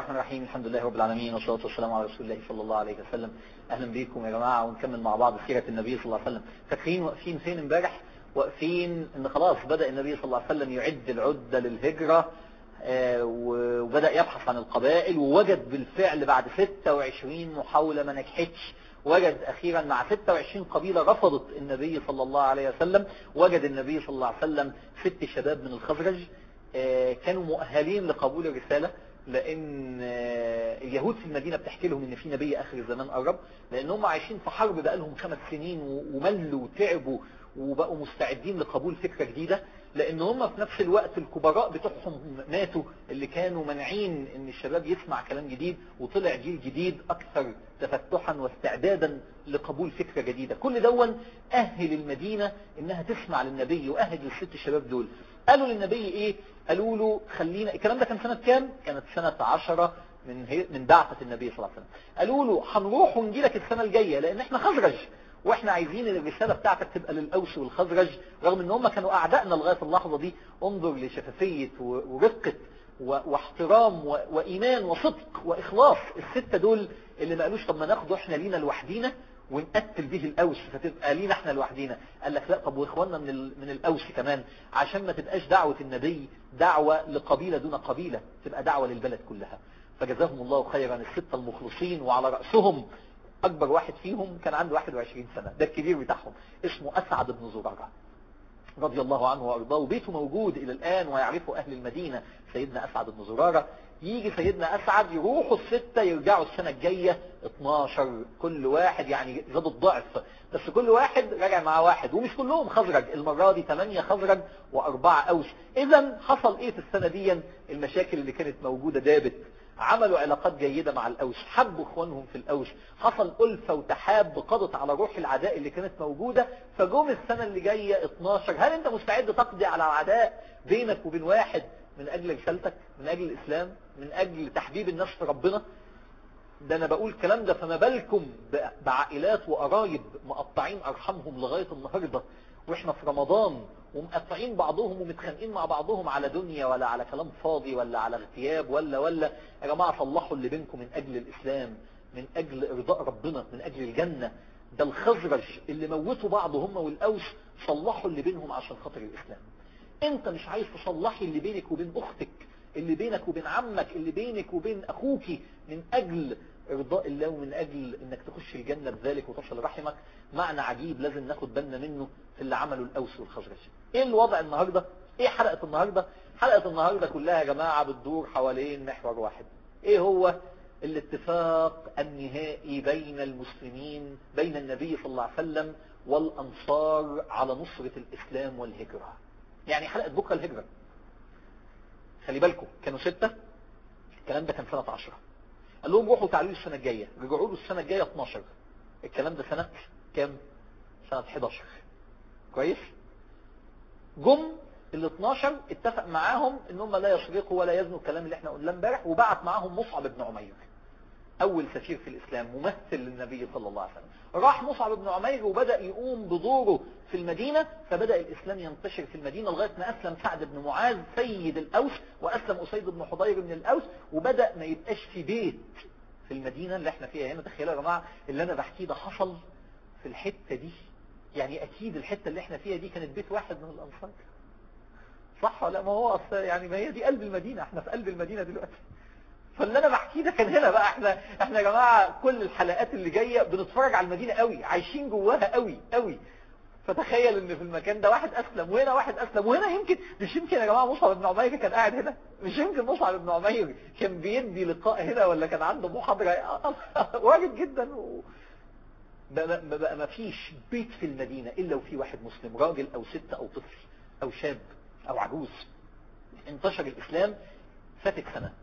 الرحمن الرحيم الحمد لله رب العالمين والصلاة والسلام على رسول الله صلى الله عليه وسلم أهلا بكم يا جماعة ونكمل مع بعض سيرة النبي صلى الله عليه وسلم فاكرين واقفين فين امبارح واقفين ان خلاص بدأ النبي صلى الله عليه وسلم يعد العدة للهجرة آه، وبدأ يبحث عن القبائل ووجد بالفعل بعد 26 محاولة ما نجحتش وجد أخيرا مع 26 قبيلة رفضت النبي صلى الله عليه وسلم وجد النبي صلى الله عليه وسلم ست شباب من الخزرج آه، كانوا مؤهلين لقبول الرسالة لان آه، اليهود في المدينة بتحكي لهم ان في نبي اخر الزمان قرب لان هم عايشين في حرب بقالهم خمس سنين وملوا وتعبوا وبقوا مستعدين لقبول فكرة جديدة لان هم في نفس الوقت الكبراء بتوعهم ماتوا اللي كانوا منعين ان الشباب يسمع كلام جديد وطلع جيل جديد اكثر تفتحا واستعدادا لقبول فكرة جديدة كل دون اهل المدينة انها تسمع للنبي واهل الست الشباب دول قالوا للنبي ايه قالوا له خلينا الكلام ده كان سنة كام كانت سنة عشرة من هي... من بعثة النبي صلى الله عليه وسلم قالوا له هنروح ونجي لك السنة الجاية لان احنا خزرج واحنا عايزين الرسالة بتاعتك تبقى للأوس والخزرج رغم ان هم كانوا اعدائنا لغاية اللحظة دي انظر لشفافية ورقة واحترام وإيمان وصدق وإخلاص الستة دول اللي ما قالوش طب ما ناخده احنا لينا لوحدينا ونقتل به الأوس فتبقى لينا احنا لوحدينا قال لك لا طب واخواننا من من الأوس كمان عشان ما تبقاش دعوة النبي دعوة لقبيلة دون قبيلة تبقى دعوة للبلد كلها فجزاهم الله خيرا الستة المخلصين وعلى رأسهم أكبر واحد فيهم كان عنده 21 سنة ده الكبير بتاعهم اسمه أسعد بن زرارة رضي الله عنه وأرضاه وبيته موجود إلى الآن ويعرفه أهل المدينة سيدنا أسعد بن زرارة يجي سيدنا أسعد يروحوا الستة يرجعوا السنة الجاية 12 كل واحد يعني زاد الضعف بس كل واحد راجع مع واحد ومش كلهم خزرج المرة دي 8 خزرج وأربعة أوس إذا حصل إيه في السنة دي المشاكل اللي كانت موجودة دابت عملوا علاقات جيدة مع الأوس حبوا اخوانهم في الأوس حصل ألفة وتحاب قضت على روح العداء اللي كانت موجودة فجوم السنة اللي جاية 12 هل انت مستعد تقضي على العداء بينك وبين واحد من أجل رسالتك من أجل الإسلام من أجل تحبيب الناس في ربنا ده أنا بقول الكلام ده فما بالكم بعائلات وقرايب مقطعين أرحمهم لغاية النهاردة وإحنا في رمضان ومقطعين بعضهم ومتخانقين مع بعضهم على دنيا ولا على كلام فاضي ولا على اغتياب ولا ولا يا جماعة صلحوا اللي بينكم من أجل الإسلام من أجل إرضاء ربنا من أجل الجنة ده الخزرج اللي موتوا بعض هم والأوس صلحوا اللي بينهم عشان خاطر الإسلام انت مش عايز تصلحي اللي بينك وبين أختك اللي بينك وبين عمك اللي بينك وبين أخوك من أجل إرضاء الله ومن أجل أنك تخش الجنة بذلك وتصل رحمك معنى عجيب لازم ناخد بالنا منه في اللي عمله الأوس والخزرج إيه الوضع النهاردة إيه حلقة النهاردة حلقة النهاردة كلها يا جماعة بتدور حوالين محور واحد إيه هو الاتفاق النهائي بين المسلمين بين النبي صلى الله عليه وسلم والأنصار على نصرة الإسلام والهجرة يعني حلقة بكرة الهجرة خلي بالكم كانوا ستة الكلام ده كان سنة عشرة قال لهم روحوا تعالوا السنة الجاية رجعوا له السنة الجاية 12 الكلام ده سنة كام سنة 11 كويس جم ال 12 اتفق معاهم ان هم لا يسرقوا ولا يزنوا الكلام اللي احنا قلناه امبارح وبعت معاهم مصعب بن عمير اول سفير في الاسلام ممثل للنبي صلى الله عليه وسلم راح مصعب بن عمير وبدأ يقوم بدوره في المدينة فبدأ الاسلام ينتشر في المدينة لغاية ما اسلم سعد بن معاذ سيد الاوس واسلم اسيد بن حضير من الاوس وبدأ ما يبقاش في بيت في المدينة اللي احنا فيها هنا تخيلوا يا جماعة اللي انا بحكيه ده حصل في الحتة دي يعني اكيد الحتة اللي احنا فيها دي كانت بيت واحد من الانصار صح ولا ما هو أصل يعني ما هي دي قلب المدينة احنا في قلب المدينة دلوقتي فاللي انا بحكيه ده كان هنا بقى احنا احنا يا جماعة كل الحلقات اللي جاية بنتفرج على المدينة قوي عايشين جواها قوي قوي فتخيل ان في المكان ده واحد اسلم وهنا واحد اسلم وهنا يمكن مش يمكن يا جماعة مصعب بن عمير كان قاعد هنا مش يمكن مصعب بن عمير كان بيدي لقاء هنا ولا كان عنده محاضرة وارد جدا و... بقى ما فيش بيت في المدينة الا وفي واحد مسلم راجل او ست او طفل او شاب او عجوز انتشر الاسلام فاتت سنة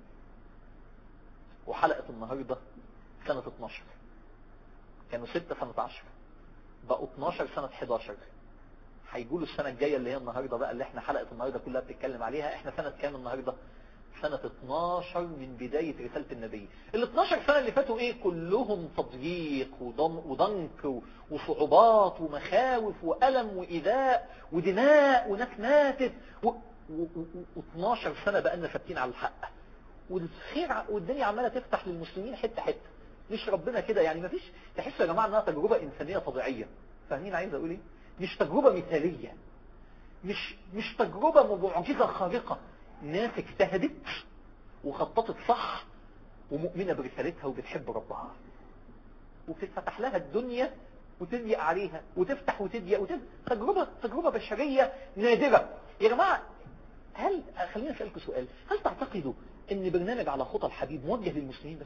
وحلقة النهاردة سنة 12 كانوا 6 سنة 10 بقوا 12 سنة 11 هيقولوا السنة الجاية اللي هي النهاردة بقى اللي احنا حلقة النهاردة كلها بتتكلم عليها احنا سنة كام النهاردة سنة 12 من بداية رسالة النبي ال 12 سنة اللي فاتوا ايه كلهم تضييق وضنك وصعوبات ومخاوف وألم وإيذاء ودماء وناس ماتت و... و... و... 12 سنة بقى لنا ثابتين على الحق والخير ع- والدنيا عمالة تفتح للمسلمين حتة حتة مش ربنا كده يعني مفيش تحسوا يا جماعة انها تجربة انسانية طبيعية فاهمين عايز اقول ايه مش تجربة مثالية مش مش تجربة معجزة خارقة ناس اجتهدت وخططت صح ومؤمنة برسالتها وبتحب ربها وبتتفتح لها الدنيا وتضيق عليها وتفتح وتضيق وتضيق تجربة تجربة بشرية نادرة يا جماعة هل خليني اسالكم سؤال هل تعتقدوا ان برنامج على خطى الحبيب موجه للمسلمين بس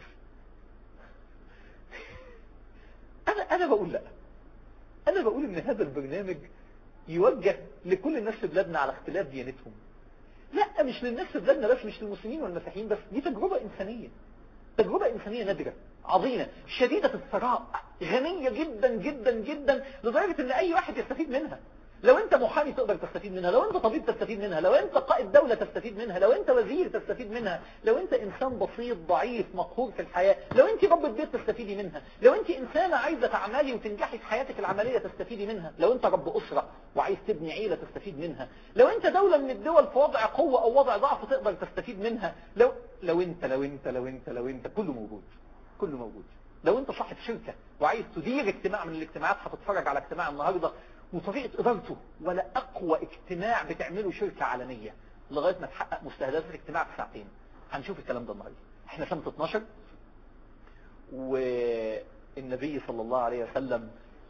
انا انا بقول لا انا بقول ان هذا البرنامج يوجه لكل الناس في بلادنا على اختلاف ديانتهم لا مش للناس في بلادنا بس مش للمسلمين والمسيحيين بس دي تجربة انسانية تجربة إنسانية نادرة عظيمة شديدة الثراء غنية جدا جدا جدا لدرجة ان اي واحد يستفيد منها لو انت محامي تقدر تستفيد منها لو انت طبيب تستفيد منها لو انت قائد دولة تستفيد منها لو انت وزير تستفيد منها لو انت انسان بسيط ضعيف مقهور في الحياة لو انت رب بيت تستفيدي منها لو انت انسانة عايزة تعملي وتنجحي في حياتك العملية تستفيدي منها لو انت رب اسرة وعايز تبني عيلة تستفيد منها لو انت دولة من الدول في وضع قوة او وضع ضعف تقدر تستفيد منها لو لو انت لو انت لو انت لو انت كله موجود كله موجود لو انت صاحب شركة وعايز تدير اجتماع من الاجتماعات هتتفرج على اجتماع النهاردة وطريقة ادارته ولا اقوى اجتماع بتعمله شركة عالمية لغاية ما تحقق مستهدفات الاجتماع في ساعتين هنشوف الكلام ده النهاردة احنا سنة 12 والنبي صلى الله عليه وسلم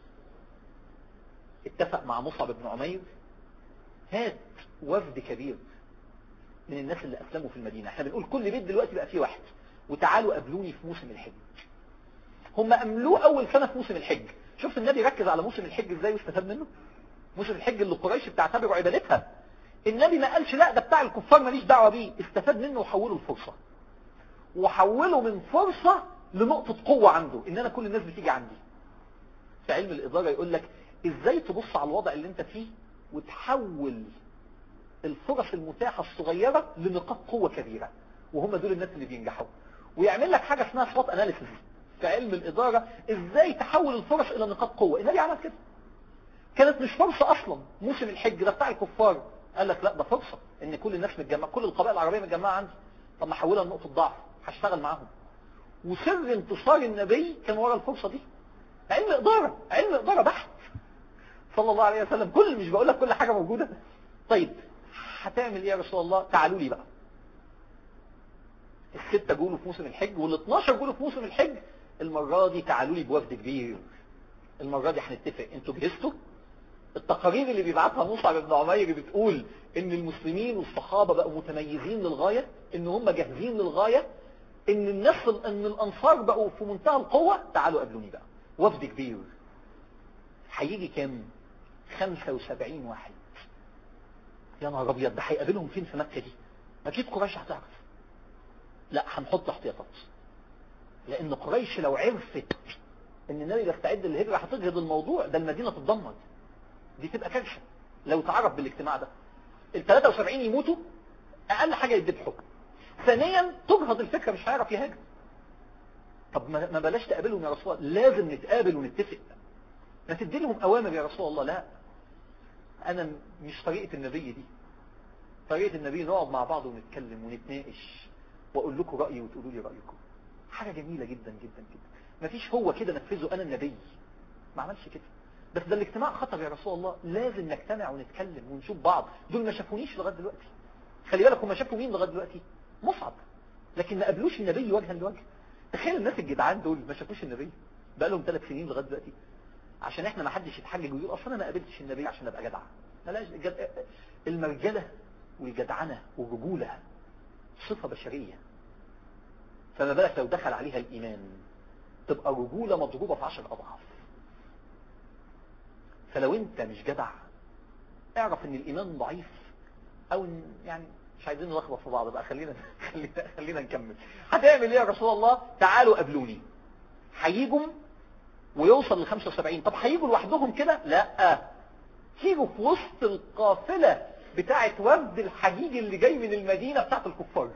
اتفق مع مصعب بن عمير هات وفد كبير من الناس اللي اسلموا في المدينة احنا بنقول كل بيت دلوقتي بقى فيه واحد وتعالوا قابلوني في موسم الحج هم أملوه أول سنة في موسم الحج شوف النبي ركز على موسم الحج ازاي واستفاد منه موسم الحج اللي قريش بتعتبره عبادتها النبي ما قالش لا ده بتاع الكفار ماليش دعوة بيه استفاد منه وحوله لفرصة وحوله من فرصة لنقطة قوة عنده ان انا كل الناس بتيجي عندي في علم الإدارة يقول لك ازاي تبص على الوضع اللي انت فيه وتحول الفرص المتاحة الصغيرة لنقاط قوة كبيرة وهم دول الناس اللي بينجحوا ويعمل لك حاجة اسمها سوات اناليسيس في علم الإدارة ازاي تحول الفرص الى نقاط قوة النبي عمل كده كانت مش فرصة اصلا موسم الحج ده بتاع الكفار قال لك لا ده فرصة ان كل الناس متجمعة كل القبائل العربية متجمعة عندي طب ما احولها لنقطة ضعف هشتغل معاهم وسر انتصار النبي كان ورا الفرصة دي علم إدارة علم إدارة بحت صلى الله عليه وسلم كل مش بقول لك كل حاجة موجودة طيب هتعمل ايه يا رسول الله تعالوا لي بقى الستة جولوا في موسم الحج وال12 جولوا في موسم الحج المرة دي تعالوا لي بوفد كبير المرة دي هنتفق انتوا جهزتوا التقارير اللي بيبعتها مصعب بن عمير بتقول ان المسلمين والصحابة بقوا متميزين للغاية ان هم جاهزين للغاية ان الناس ان الانصار بقوا في منتهى القوة تعالوا قابلوني بقى وفد كبير هيجي كام 75 واحد يا نهار ابيض ده هيقابلهم فين في مكة دي اكيد قريش هتعرف لا هنحط احتياطات لان قريش لو عرفت ان النبي بيستعد للهجرة هتجهض الموضوع ده المدينة تتدمر دي تبقى كارثه لو تعرف بالاجتماع ده ال 73 يموتوا اقل حاجة يذبحوا ثانيا تجهض الفكرة مش هيعرف يهاجر طب ما بلاش تقابلهم يا رسول الله لازم نتقابل ونتفق ما تدي لهم اوامر يا رسول الله لا انا مش طريقة النبي دي طريقة النبي نقعد مع بعض ونتكلم ونتناقش واقول لكم رأيي وتقولوا لي رأيكم حاجة جميلة جدا جدا جدا مفيش هو كده نفذه انا النبي ما عملش كده بس ده الاجتماع خطر يا رسول الله لازم نجتمع ونتكلم ونشوف بعض دول ما شافونيش لغايه دلوقتي خلي بالك هم شافوا مين لغايه دلوقتي مصعب لكن ما قابلوش النبي وجها لوجه تخيل الناس الجدعان دول ما شافوش النبي بقى لهم ثلاث سنين لغايه دلوقتي عشان احنا ما حدش يتحجج ويقول اصل انا ما قابلتش النبي عشان ابقى جدع بلاش جد... المرجله والجدعنه والرجوله صفه بشريه فما بالك لو دخل عليها الايمان تبقى رجوله مضروبه في عشر اضعاف فلو انت مش جدع اعرف ان الايمان ضعيف او ان يعني مش عايزين نلخبط في بعض بقى خلينا خلينا خلينا نكمل هتعمل ايه يا رسول الله تعالوا قابلوني هيجوا ويوصل ل 75 طب هيجوا لوحدهم كده لا هيجوا في وسط القافله بتاعه وفد الحجيج اللي جاي من المدينه بتاعه الكفار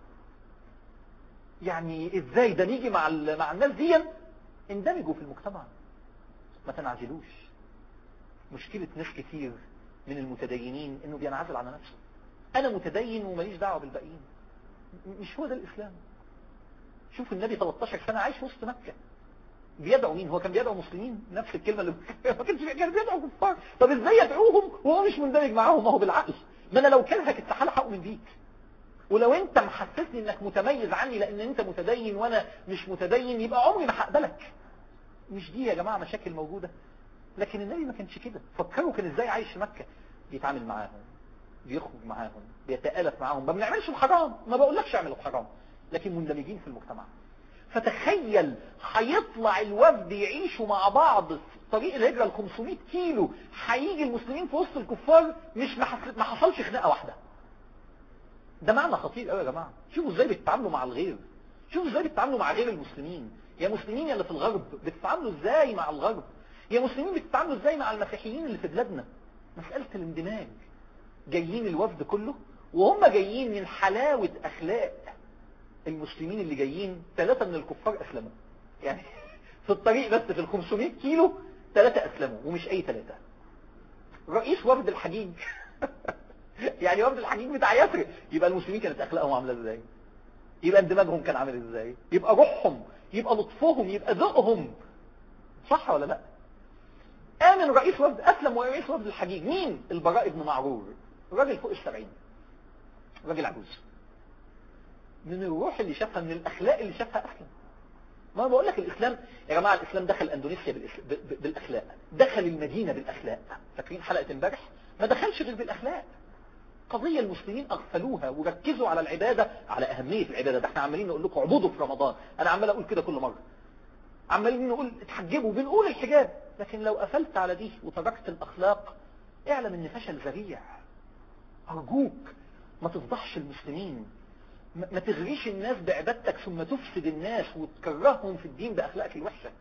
يعني ازاي ده نيجي مع مع الناس دي اندمجوا في المجتمع ما تنعزلوش مشكلة ناس كتير من المتدينين انه بينعزل على نفسه انا متدين وماليش دعوة بالباقيين مش هو ده الإسلام شوف النبي 13 سنة عايش وسط مكة بيدعو مين هو كان بيدعو مسلمين نفس الكلمة اللي ما كانش كان بيدعو كفار طب ازاي يدعوهم وهو مش مندمج معاهم ما هو بالعقل ما انا لو كرهك استحالة هؤمن بيك ولو انت محسسني انك متميز عني لان انت متدين وانا مش متدين يبقى عمري ما هقبلك مش دي يا جماعة مشاكل موجودة لكن النبي ما كانش كده فكروا كان ازاي عايش في مكة بيتعامل معاهم بيخرج معاهم بيتآلف معاهم ما بنعملش الحرام ما بقولكش اعمل الحرام لكن مندمجين في المجتمع فتخيل هيطلع الوفد يعيشوا مع بعض في طريق الهجرة ال 500 كيلو هيجي المسلمين في وسط الكفار مش ما حصلش خناقة واحدة ده معنى خطير قوي يا جماعة شوفوا ازاي بيتعاملوا مع الغير شوفوا ازاي بيتعاملوا مع غير المسلمين يا مسلمين يا اللي في الغرب بتتعاملوا ازاي مع الغرب يا مسلمين بتتعاملوا ازاي مع المسيحيين اللي في بلادنا مسألة الاندماج جايين الوفد كله وهم جايين من حلاوة اخلاق المسلمين اللي جايين ثلاثة من الكفار اسلموا يعني في الطريق بس في ال 500 كيلو ثلاثة اسلموا ومش اي ثلاثة رئيس وفد الحجيج يعني وفد الحجيج بتاع يثرب يبقى المسلمين كانت اخلاقهم عامله ازاي يبقى اندماجهم كان عامل ازاي يبقى روحهم يبقى لطفهم يبقى ذوقهم صح ولا لا امن رئيس وفد اسلم ورئيس وفد الحجيج مين البراء بن معرور راجل فوق السبعين راجل عجوز من الروح اللي شافها من الاخلاق اللي شافها اسلم ما بقول لك الاسلام يا جماعه الاسلام دخل اندونيسيا بالاخلاق دخل المدينه بالاخلاق فاكرين حلقه امبارح ما دخلش غير بالاخلاق قضية المسلمين أغفلوها وركزوا على العبادة على أهمية العبادة ده احنا عمالين نقول لكم عبودوا في رمضان أنا عمال أقول كده كل مرة عمالين نقول اتحجبوا بنقول الحجاب لكن لو قفلت على دي وتركت الأخلاق اعلم ان فشل ذريع أرجوك ما تفضحش المسلمين ما تغريش الناس بعبادتك ثم تفسد الناس وتكرههم في الدين بأخلاقك الوحشة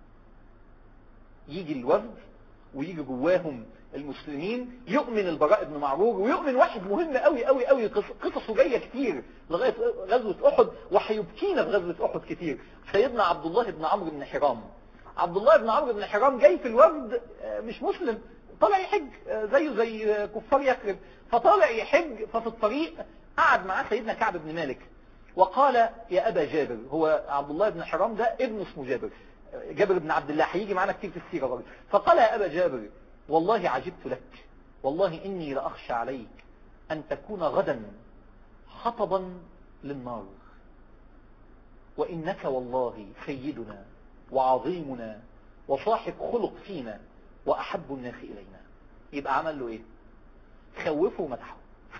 يجي الوفد ويجي جواهم المسلمين يؤمن البراء بن معرور ويؤمن واحد مهم قوي قوي قوي قصصه جايه كتير لغايه غزوه احد وهيبكينا في غزوه احد كتير سيدنا عبد الله بن عمرو بن حرام عبد الله بن عمرو بن حرام جاي في الوفد مش مسلم طالع يحج زيه زي كفار يثرب فطالع يحج ففي الطريق قعد معاه سيدنا كعب بن مالك وقال يا ابا جابر هو عبد الله بن حرام ده ابن اسمه جابر جابر بن عبد الله هيجي معانا كتير في السيره برضه فقال يا ابا جابر والله عجبت لك والله إني لأخشى عليك أن تكون غدا حطبا للنار وإنك والله سيدنا وعظيمنا وصاحب خلق فينا وأحب الناس إلينا يبقى عمل له إيه خوفه ومدحه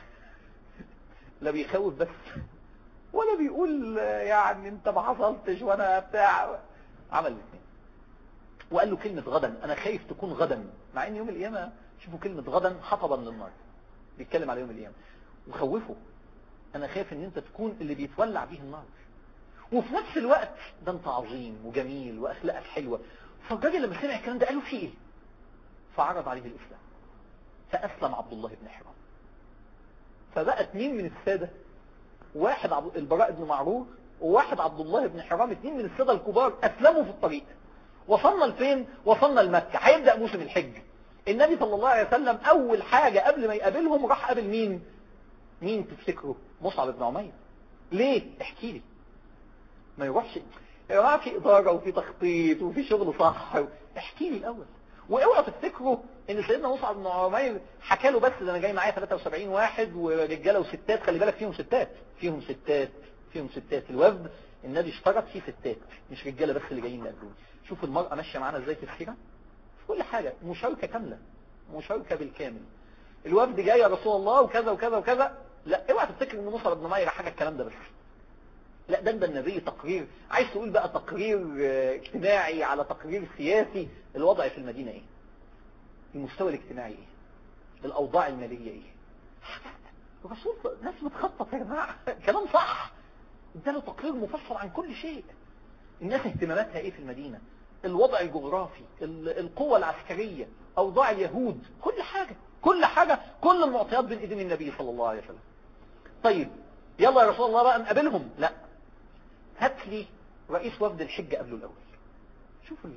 لا بيخوف بس ولا بيقول يعني انت ما حصلتش وانا بتاع عمل الاثنين وقال له كلمة غدا انا خايف تكون غدا مع ان يوم القيامة شوفوا كلمة غدا حطبا للنار بيتكلم على يوم القيامة وخوفه انا خايف ان انت تكون اللي بيتولع به النار وفي نفس الوقت ده انت عظيم وجميل واخلاقك حلوة فالراجل لما سمع الكلام ده قال له في ايه فعرض عليه الاسلام فاسلم عبد الله بن حرام فبقى اثنين من السادة واحد عبد البراء بن معرور وواحد عبد الله بن حرام اثنين من السادة الكبار اسلموا في الطريق وصلنا لفين وصلنا لمكة هيبدأ موسم الحج النبي صلى الله عليه وسلم اول حاجة قبل ما يقابلهم راح قابل مين مين تفتكروا مصعب بن عمير ليه احكي لي ما يروحش يا جماعه في اداره وفي تخطيط وفي شغل صح احكي لي الاول واوعوا تفتكروا ان سيدنا مصعب بن عمير حكى له بس ده انا جاي معايا 73 واحد ورجاله وستات خلي بالك فيهم ستات فيهم ستات فيهم ستات الوفد النبي اشترط فيه ستات مش رجاله بس اللي جايين يقابلوني شوف المرأة ماشية معانا ازاي في السيرة في كل حاجة مشاركة كاملة مشاركة بالكامل الوفد جاي يا رسول الله وكذا وكذا وكذا لا اوعى تفتكر ان مصعب بن عمير حاجة الكلام ده بس لا ده ده النبي تقرير عايز تقول بقى تقرير اجتماعي على تقرير سياسي الوضع في المدينة ايه المستوى الاجتماعي ايه الاوضاع المالية ايه الرسول ناس بتخطط يا جماعة كلام صح اداله تقرير مفصل عن كل شيء الناس اهتماماتها ايه في المدينة الوضع الجغرافي القوة العسكرية اوضاع اليهود كل حاجة كل حاجة كل المعطيات بين ايدين النبي صلى الله عليه وسلم طيب يلا يا رسول الله بقى نقابلهم لا هات لي رئيس وفد الحج قبله الاول شوف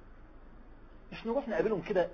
مش نروح نقابلهم كده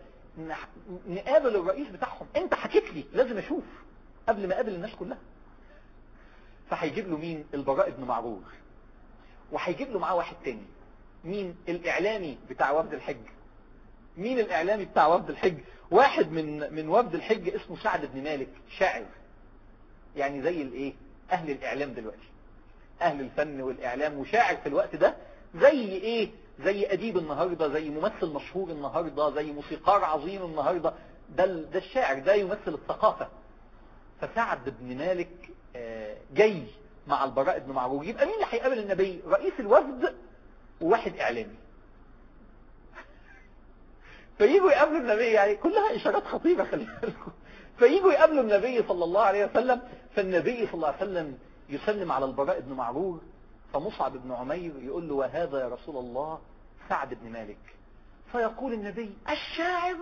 نقابل الرئيس بتاعهم انت حكيت لي لازم اشوف قبل ما اقابل الناس كلها فهيجيب له مين البراء بن معرور وهيجيب له معاه واحد تاني مين الاعلامي بتاع وفد الحج مين الاعلامي بتاع وفد الحج واحد من من وفد الحج اسمه سعد بن مالك شاعر يعني زي الايه اهل الاعلام دلوقتي اهل الفن والاعلام وشاعر في الوقت ده زي ايه زي اديب النهاردة زي ممثل مشهور النهاردة زي موسيقار عظيم النهاردة ده ده الشاعر ده يمثل الثقافة فسعد بن مالك جاي مع البراء بن معرور يبقى مين اللي هيقابل النبي رئيس الوفد وواحد اعلامي فييجوا يقابلوا النبي يعني كلها اشارات خطيرة خلي بالكم فييجوا يقابلوا النبي صلى الله عليه وسلم فالنبي صلى الله عليه وسلم يسلم على البراء بن معرور فمصعب بن عمير يقول له وهذا يا رسول الله سعد بن مالك فيقول النبي الشاعر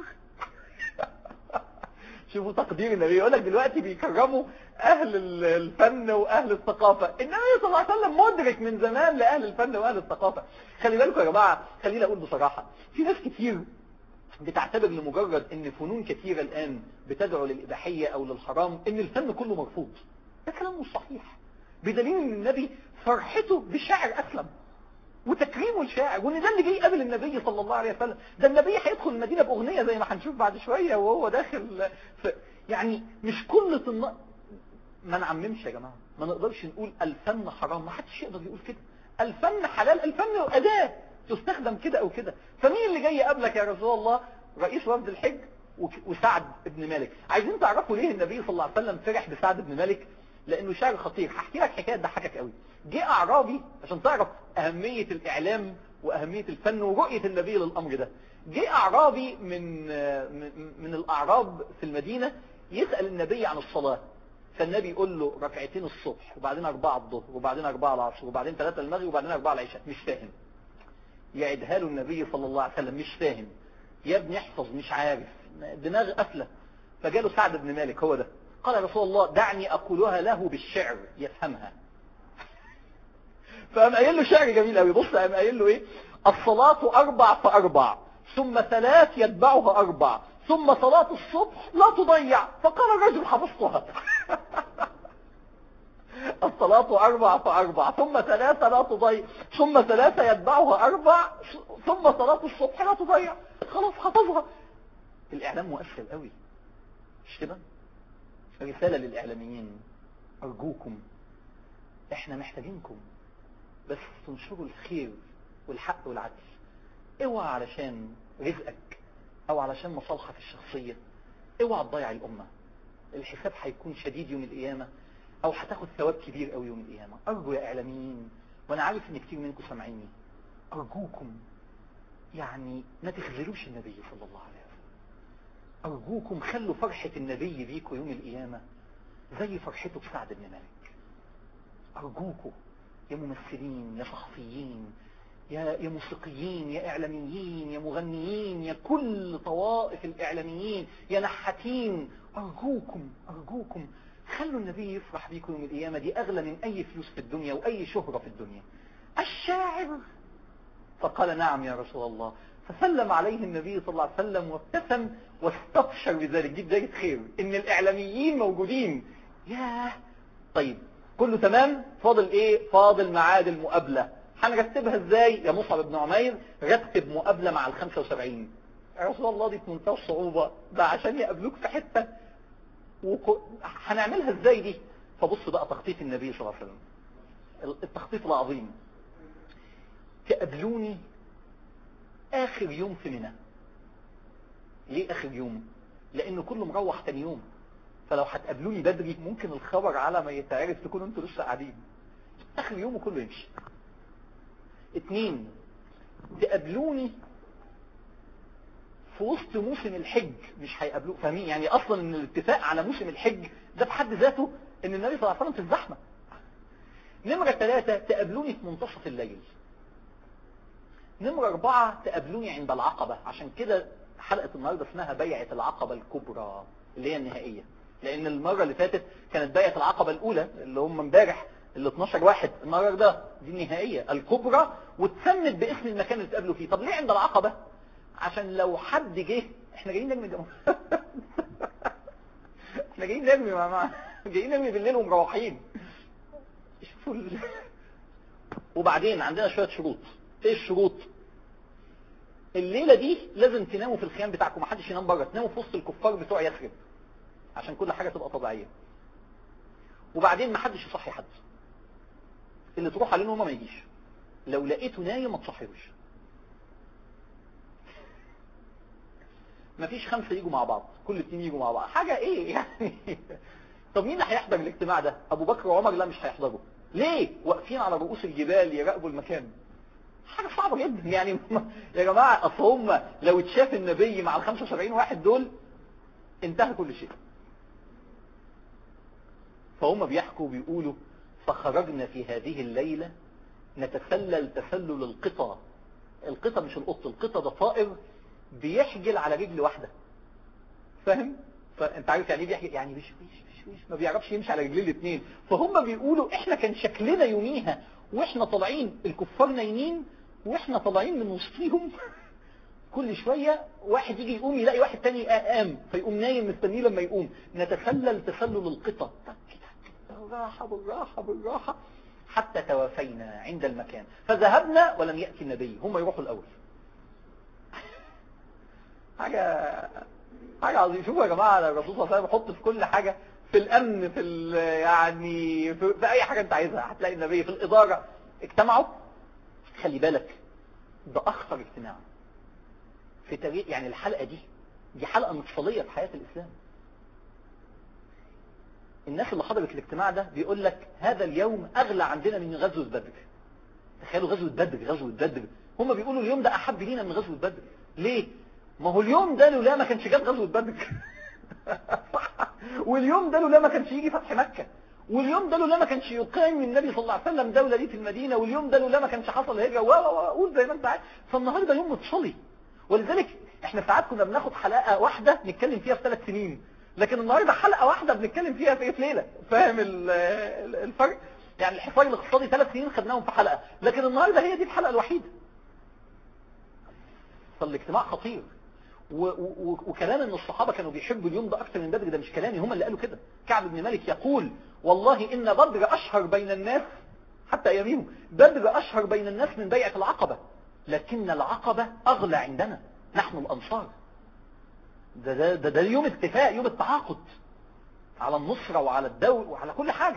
شوفوا تقدير النبي يقول لك دلوقتي بيكرموا اهل الفن واهل الثقافة النبي صلى الله عليه وسلم مدرك من زمان لاهل الفن واهل الثقافة خلي بالكم يا جماعة خليني اقول بصراحة في ناس كتير بتعتبر لمجرد ان فنون كثيرة الان بتدعو للاباحية او للحرام ان الفن كله مرفوض ده كلام مش صحيح بدليل ان النبي فرحته بالشاعر اسلم وتكريمه الشاعر وان ده اللي جاي قبل النبي صلى الله عليه وسلم ده النبي هيدخل المدينة باغنية زي ما هنشوف بعد شوية وهو داخل في يعني مش كل طن ما نعممش يا جماعة ما نقدرش نقول الفن حرام ما حدش يقدر يقول كده الفن حلال الفن أداة تستخدم كده او كده فمين اللي جاي قبلك يا رسول الله رئيس وفد الحج وسعد بن مالك عايزين تعرفوا ليه النبي صلى الله عليه وسلم فرح بسعد بن مالك لانه شاعر خطير هحكي لك حكايه تضحكك قوي جه اعرابي عشان تعرف اهميه الاعلام واهميه الفن ورؤيه النبي للامر ده جه اعرابي من من الاعراب في المدينه يسال النبي عن الصلاه فالنبي يقول له ركعتين الصبح وبعدين اربعه الظهر وبعدين اربعه العصر وبعدين ثلاثه المغرب وبعدين اربعه العشاء مش فاهم يعدها له النبي صلى الله عليه وسلم مش فاهم يا ابني احفظ مش عارف دماغ قافله فجاله سعد بن مالك هو ده قال يا رسول الله دعني أقولها له بالشعر يفهمها فقام قايل له شعر جميل قوي بص قام قايل له ايه الصلاة أربع فأربع ثم ثلاث يتبعها أربع ثم صلاة الصبح لا تضيع فقال الرجل حفظتها الصلاة أربع فأربع ثم ثلاثة لا تضيع ثم ثلاثة يتبعها أربع ثم صلاة الصبح لا تضيع خلاص حفظها الإعلام مؤثر قوي مش كده رسالة للإعلاميين أرجوكم إحنا محتاجينكم بس تنشروا الخير والحق والعدل اوعى علشان رزقك او علشان مصالحك الشخصية اوعى تضيع الأمة الحساب هيكون شديد يوم القيامة او هتاخد ثواب كبير قوي يوم القيامة ارجو يا اعلاميين وانا عارف ان كتير منكم سامعيني ارجوكم يعني ما تخذلوش النبي صلى الله عليه وسلم ارجوكم خلوا فرحة النبي بيكم يوم القيامة زي فرحته بسعد بن مالك ارجوكم يا ممثلين يا صحفيين يا يا موسيقيين يا اعلاميين يا مغنيين يا كل طوائف الاعلاميين يا نحاتين ارجوكم ارجوكم خلوا النبي يفرح بيكم يوم القيامة دي أغلى من أي فلوس في الدنيا وأي شهرة في الدنيا الشاعر فقال نعم يا رسول الله فسلم عليه النبي صلى الله عليه وسلم وابتسم واستبشر بذلك دي بداية خير إن الإعلاميين موجودين ياه طيب كله تمام فاضل إيه فاضل معاد المقابلة هنرتبها إزاي يا مصعب بن عمير رتب مقابلة مع ال 75 يا رسول الله دي في منتهى الصعوبة ده عشان يقابلوك في حتة وك... هنعملها ازاي دي فبص بقى تخطيط النبي صلى الله عليه وسلم التخطيط العظيم تقابلوني اخر يوم في منى ليه اخر يوم لانه كله مروح تاني يوم فلو هتقابلوني بدري ممكن الخبر على ما يتعرف تكونوا انتوا لسه قاعدين اخر يوم وكله يمشي اتنين تقابلوني في وسط موسم الحج مش هيقابلوه فاهمين يعني اصلا ان الاتفاق على موسم الحج ده في حد ذاته ان النبي صلى الله عليه وسلم في الزحمه نمرة ثلاثة تقابلوني في منتصف الليل نمرة أربعة تقابلوني عند العقبة عشان كده حلقة النهاردة اسمها بيعة العقبة الكبرى اللي هي النهائية لأن المرة اللي فاتت كانت بيعة العقبة الأولى اللي هم امبارح ال 12 واحد النهاردة دي النهائية الكبرى واتسمت باسم المكان اللي تقابلوا فيه طب ليه عند العقبة عشان لو حد جه احنا جايين نرمي جمهور احنا جايين نرمي مع مع جايين نرمي بالليل ومروحين شفتوا ال... وبعدين عندنا شوية شروط ايه الشروط الليلة دي لازم تناموا في الخيام بتاعكم محدش ينام بره تناموا في وسط الكفار بتوع يثرب عشان كل حاجة تبقى طبيعية وبعدين محدش يصحي حد اللي تروح عليه نومه ما يجيش لو لقيته نايم ما تصحيهوش مفيش خمسة يجوا مع بعض كل اتنين يجوا مع بعض حاجة ايه يعني طب مين اللي هيحضر الاجتماع ده ابو بكر وعمر لا مش هيحضروا ليه واقفين على رؤوس الجبال يراقبوا المكان حاجة صعبة جدا يعني يا جماعة اصل هم لو اتشاف النبي مع ال 75 واحد دول انتهى كل شيء فهم بيحكوا بيقولوا فخرجنا في هذه الليلة نتسلل تسلل القطى القطى مش القط القطى ده طائر بيحجل على رجل واحدة فاهم فانت عارف يعني ايه بيحجل يعني مش مش مش ما بيعرفش يمشي على رجلين الاثنين فهم بيقولوا احنا كان شكلنا يوميها واحنا طالعين الكفار نايمين واحنا طالعين من وسطيهم كل شوية واحد يجي يقوم يلاقي واحد تاني قام فيقوم نايم مستنيه لما يقوم نتسلل تسلل القطى بالراحة بالراحة بالراحة حتى توافينا عند المكان فذهبنا ولم يأتي النبي هم يروحوا الأول حاجة حاجة عظيمة شوفوا يا جماعة الرسول صلى الله عليه وسلم يحط في كل حاجة في الأمن في ال يعني في, في أي حاجة أنت عايزها هتلاقي النبي في الإدارة اجتمعوا خلي بالك ده أخطر اجتماع في تاريخ يعني الحلقة دي دي حلقة مفصلية في حياة الإسلام الناس اللي حضرت الاجتماع ده بيقول لك هذا اليوم أغلى عندنا من غزوة بدر تخيلوا غزوة بدر غزوة بدر هم بيقولوا اليوم ده أحب لينا من غزوة بدر ليه؟ ما هو اليوم ده لولا ما كانش جاب غزوة بدر واليوم ده لولا ما كانش يجي فتح مكة واليوم ده لولا ما كانش يقيم النبي صلى الله عليه وسلم دولة دي في المدينة واليوم ده لولا ما كانش حصل هجرة وقول زي ما انت عارف فالنهارده يوم متصلي ولذلك احنا ساعات كنا بناخد حلقة واحدة نتكلم فيها في ثلاث سنين لكن النهاردة حلقة واحدة بنتكلم فيها في ليلة فاهم الفرق يعني الحفاظ الاقتصادي ثلاث سنين خدناهم في حلقة لكن النهاردة هي دي الحلقة الوحيدة فالاجتماع خطير و و وكلام ان الصحابة كانوا بيحبوا اليوم ده اكتر من بدر ده مش كلامي هم اللي قالوا كده كعب بن مالك يقول والله ان بدر اشهر بين الناس حتى ايامهم بدر اشهر بين الناس من بيعة العقبة لكن العقبة اغلى عندنا نحن الانصار ده ده ده, ده يوم اتفاق يوم التعاقد على النصرة وعلى الدول وعلى كل حاجة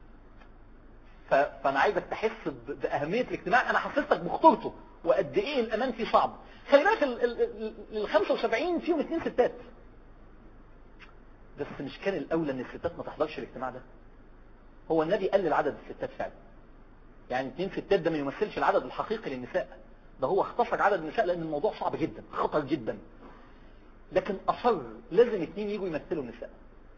فانا عايزك تحس باهمية الاجتماع انا حسستك بخطورته وقد ايه الامان فيه صعب خلي بالك ال 75 فيهم اثنين ستات بس مش كان الاولى ان الستات ما تحضرش الاجتماع ده هو النبي قلل عدد الستات فعلا يعني اثنين ستات ده ما يمثلش العدد الحقيقي للنساء ده هو اختصر عدد النساء لان الموضوع صعب جدا خطر جدا لكن اصر لازم اثنين يجوا يمثلوا النساء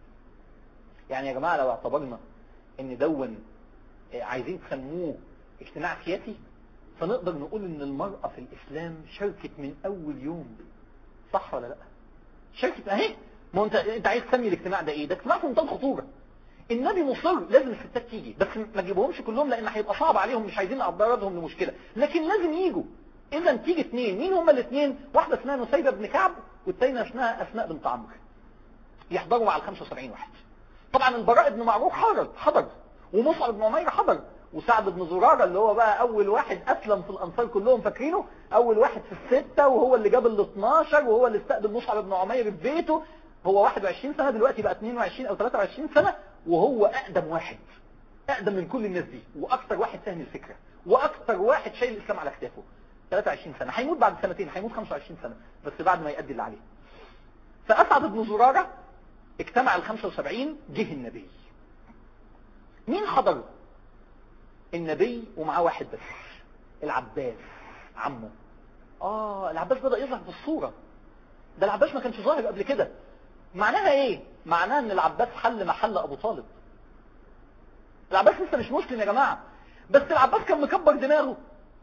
يعني يا جماعة لو اعتبرنا ان دون عايزين تسموه اجتماع سياسي فنقدر نقول ان المرأة في الاسلام شاركت من اول يوم صح ولا لا شاركت اهي ما انت انت عايز تسمي الاجتماع ده ايه ده اجتماع في منتهى الخطوره النبي مصر لازم الستات تيجي بس ما تجيبهمش كلهم لان هيبقى صعب عليهم مش عايزين نعرضهم لمشكله لكن لازم يجوا اذا تيجي اثنين مين هما الاثنين واحده اسمها نسيبه بن كعب والثانيه اسمها اسماء بنت عمرو يحضروا مع ال 75 واحد طبعا البراء بن معروف حضر حضر ومصعب بن عمير حضر وسعد بن زرارة اللي هو بقى اول واحد اسلم في الانصار كلهم فاكرينه اول واحد في الستة وهو اللي جاب ال 12 وهو اللي استقبل مصعب بن عمير في بيته هو 21 سنة دلوقتي بقى 22 او 23 سنة وهو اقدم واحد اقدم من كل الناس دي واكتر واحد فاهم الفكرة واكتر واحد شايل الاسلام على كتافه 23 سنة هيموت بعد سنتين هيموت 25 سنة بس بعد ما يأدي اللي عليه فأسعد بن زرارة اجتمع ال 75 جه النبي مين حضر النبي ومعاه واحد بس العباس عمه اه العباس بدأ يظهر في الصورة ده العباس ما كانش ظاهر قبل كده معناها ايه معناها ان العباس حل محل ابو طالب العباس لسه مش مسلم يا جماعة بس العباس كان مكبر دماغه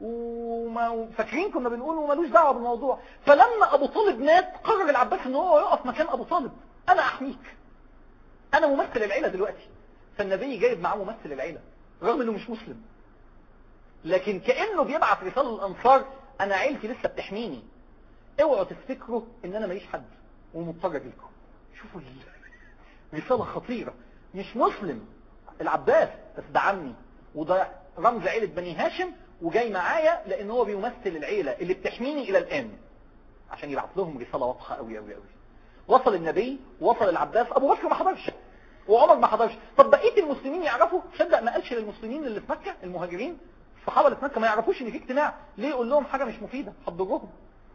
وما فاكرين كنا بنقول ومالوش دعوه بالموضوع فلما ابو طالب مات قرر العباس ان هو يقف مكان ابو طالب انا احميك انا ممثل العيله دلوقتي فالنبي جايب معاه ممثل العيله رغم انه مش مسلم لكن كانه بيبعت رساله للانصار انا عيلتي لسه بتحميني اوعوا تفتكروا ان انا ماليش حد ومضطر اجي لكم شوفوا رساله خطيره مش مسلم العباس بس ده عمي وده رمز عيلة بني هاشم وجاي معايا لان هو بيمثل العيلة اللي بتحميني الى الان عشان يبعت لهم رسالة واضحة قوي قوي قوي وصل النبي وصل العباس ابو بكر ما حضرش وعمر ما حضرش طب بقيه المسلمين يعرفوا تصدق ما قالش للمسلمين اللي في مكة المهاجرين الصحابة اللي في مكة ما يعرفوش ان في اجتماع ليه يقول لهم حاجة مش مفيدة هتضرهم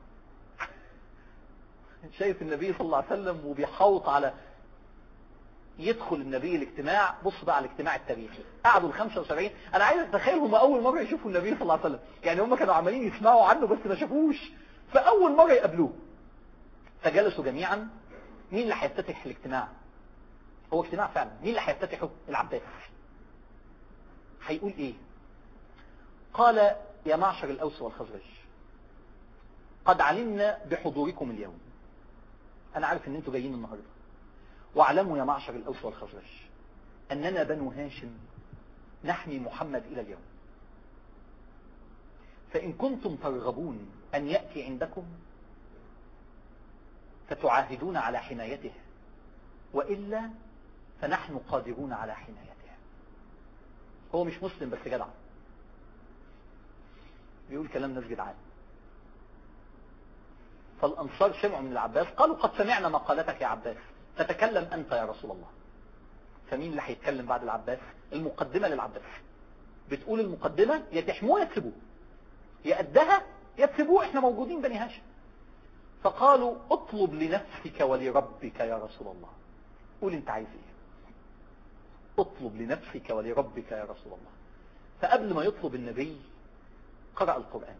شايف النبي صلى الله عليه وسلم وبيحوط على يدخل النبي الاجتماع بص بقى على الاجتماع التاريخي قعدوا ال 75 انا عايز اتخيل هم اول مره يشوفوا النبي صلى الله عليه وسلم يعني هم كانوا عمالين يسمعوا عنه بس ما شافوش فاول مره يقابلوه فجلسوا جميعا مين اللي هيفتتح الاجتماع هو اجتماع فعلا مين اللي هيفتتحه العباس هيقول ايه قال يا معشر الاوس والخزرج قد علمنا بحضوركم اليوم انا عارف ان انتوا جايين النهارده واعلموا يا معشر الاوس والخزرج اننا بنو هاشم نحمي محمد الى اليوم فان كنتم ترغبون ان ياتي عندكم فتعاهدون على حمايته وإلا فنحن قادرون على حمايته هو مش مسلم بس جدع بيقول كلام ناس جدعان فالأنصار سمعوا من العباس قالوا قد سمعنا مقالتك يا عباس فتكلم أنت يا رسول الله فمين اللي هيتكلم بعد العباس المقدمة للعباس بتقول المقدمة يا تحموه يا تسيبوه يا قدها يا تسيبوه احنا موجودين بني هاشم فقالوا اطلب لنفسك ولربك يا رسول الله قول انت عايز ايه اطلب لنفسك ولربك يا رسول الله فقبل ما يطلب النبي قرأ القرآن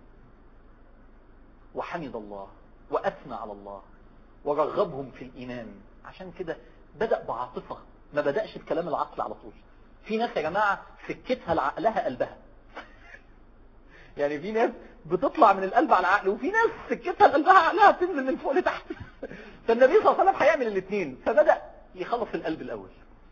وحمد الله وأثنى على الله ورغبهم في الإيمان عشان كده بدأ بعاطفة ما بدأش بكلام العقل على طول في ناس يا جماعة سكتها لعقلها قلبها يعني في ناس بتطلع من القلب على العقل وفي ناس سكتها لقلبها عقلها بتنزل من فوق لتحت فالنبي صلى الله عليه وسلم هيعمل الاثنين فبدأ يخلص القلب الأول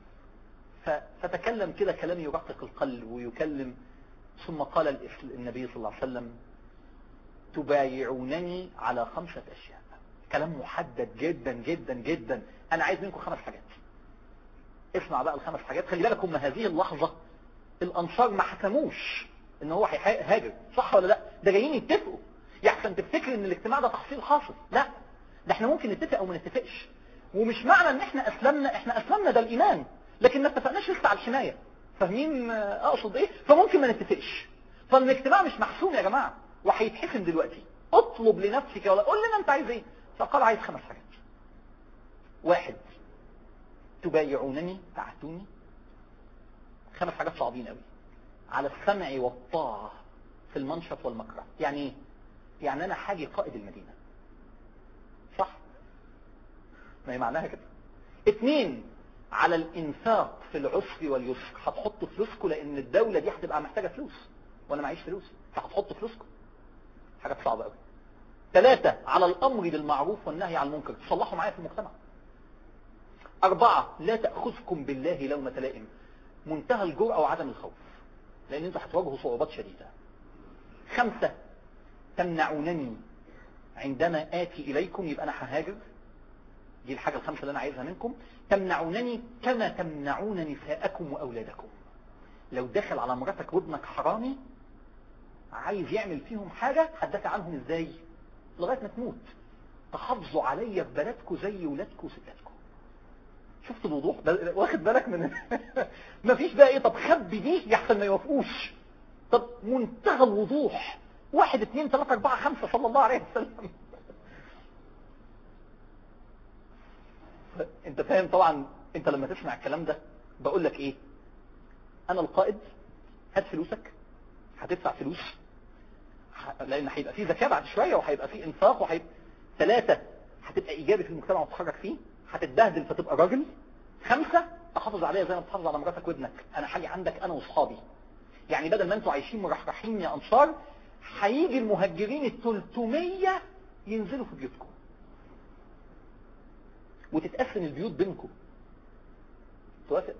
فتكلم كده كلام يرقق القلب ويكلم ثم قال النبي صلى الله عليه وسلم تبايعونني على خمسة أشياء كلام محدد جدا جدا جدا أنا عايز منكم خمس حاجات اسمع بقى الخمس حاجات خلي بالك هم هذه اللحظة الأنصار ما حكموش ان هو هيهاجر صح ولا لا ده جايين يتفقوا يحسن تفتكر ان الاجتماع ده تحصيل حاصل لا ده احنا ممكن نتفق او ما نتفقش ومش معنى ان احنا اسلمنا احنا اسلمنا ده الايمان لكن ما اتفقناش لسه على الحماية فاهمين اقصد ايه فممكن ما نتفقش فالاجتماع مش محسوم يا جماعة وهيتحسم دلوقتي اطلب لنفسك ولا قول لنا انت عايز ايه فقال عايز خمس حاجات واحد تبايعونني تعهدوني خمس حاجات صعبين قوي على السمع والطاعة في المنشط والمكره يعني ايه يعني انا حاجي قائد المدينة صح ما هي معناها كده اتنين على الانفاق في العسر واليسر هتحطوا فلوسكم لان الدولة دي هتبقى محتاجة فلوس وانا معيش فلوس فهتحطوا فلوسكم حاجات صعبة قوي ثلاثة على الامر بالمعروف والنهي عن المنكر تصلحوا معايا في المجتمع اربعة لا تأخذكم بالله لومة لائم منتهى الجرأة وعدم الخوف لان انتوا هتواجهوا صعوبات شديدة خمسة تمنعونني عندما آتي إليكم يبقى أنا ههاجر دي الحاجة الخمسة اللي أنا عايزها منكم تمنعونني كما تمنعون نساءكم وأولادكم لو دخل على مراتك وابنك حرامي عايز يعمل فيهم حاجة هتدافع عنهم ازاي لغاية ما تموت تحافظوا عليا في بلدكم زي ولادكم وستاتكم شفت الوضوح واخد بالك من مفيش بقى ايه طب خبي دي يحسن ما يوافقوش طب منتهى الوضوح واحد اثنين ثلاثة اربعة خمسة صلى الله عليه وسلم انت فاهم طبعا انت لما تسمع الكلام ده بقول لك ايه انا القائد هات فلوسك هتدفع فلوس لان هيبقى فيه زكاة بعد شوية وهيبقى فيه انفاق وهيبقى ثلاثة هتبقى ايجابي في المجتمع وتتحرك فيه هتتبهدل فتبقى راجل خمسة تحافظ عليها زي ما بتحافظ على مراتك وابنك انا حاجة عندك انا واصحابي يعني بدل ما انتوا عايشين مرحرحين يا انصار هيجي المهجرين ال 300 ينزلوا في بيوتكم وتتقسم البيوت بينكم توافق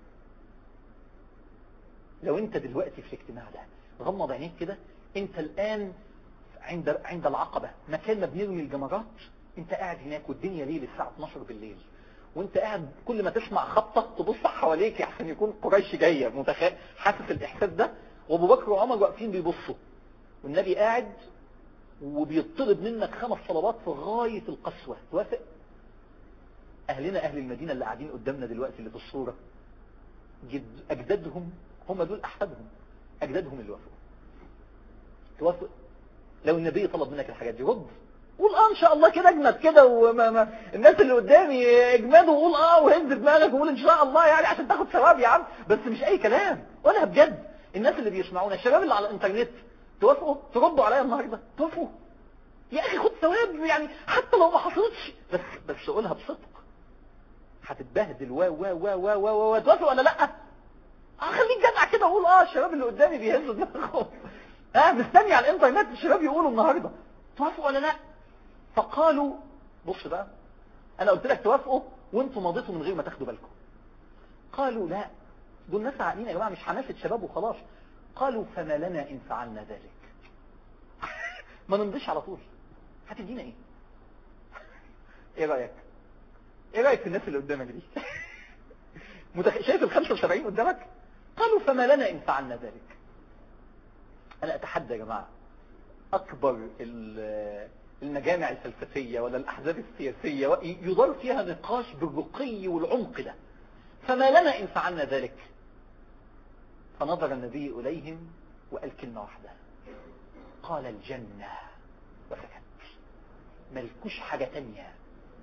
لو انت دلوقتي في الاجتماع ده غمض عينيك كده انت الان عند عند العقبة مكان ما بنرمي الجمرات انت قاعد هناك والدنيا ليل الساعة 12 بالليل وانت قاعد كل ما تسمع خبطة تبص حواليك عشان يكون قريش جاية متخيل حاسس الاحساس ده وابو بكر وعمر واقفين بيبصوا والنبي قاعد وبيطلب منك خمس صلوات في غاية القسوة توافق اهلنا اهل المدينة اللي قاعدين قدامنا دلوقتي اللي في الصورة جد اجدادهم هم دول احفادهم اجدادهم اللي وافقوا توافق لو النبي طلب منك الحاجات دي رد قول اه ان شاء الله كده اجمد كده وما ما الناس اللي قدامي اجمدوا وقول اه وهز دماغك وقول ان شاء الله يعني عشان تاخد ثواب يا عم بس مش اي كلام ولا بجد الناس اللي بيسمعونا الشباب اللي على الانترنت توافقوا تردوا عليا النهارده توافقوا يا اخي خد ثواب يعني حتى لو ما حصلتش بس بس قولها بصدق هتتبهدل و و و و و و توافق ولا لا خليك جدع كده وقول اه الشباب اللي قدامي بيهزوا دماغهم اه مستني على الانترنت الشباب يقولوا النهارده توافقوا ولا لا فقالوا بص بقى انا قلت لك توافقوا وانتوا مضيتوا من غير ما تاخدوا بالكم قالوا لا دول ناس عاقلين يا جماعه مش حماسه شباب وخلاص قالوا فما لنا ان فعلنا ذلك ما نمضيش على طول هتدينا ايه ايه رايك ايه رايك في الناس اللي قدامك دي متخ... شايف ال 75 قدامك قالوا فما لنا ان فعلنا ذلك انا اتحدى يا جماعه اكبر المجامع الفلسفية ولا الأحزاب السياسية يدار فيها نقاش بالرقي والعمق ده فما لنا إن فعلنا ذلك فنظر النبي إليهم وقال كلمة واحدة قال الجنة وسكت ملكوش حاجة تانية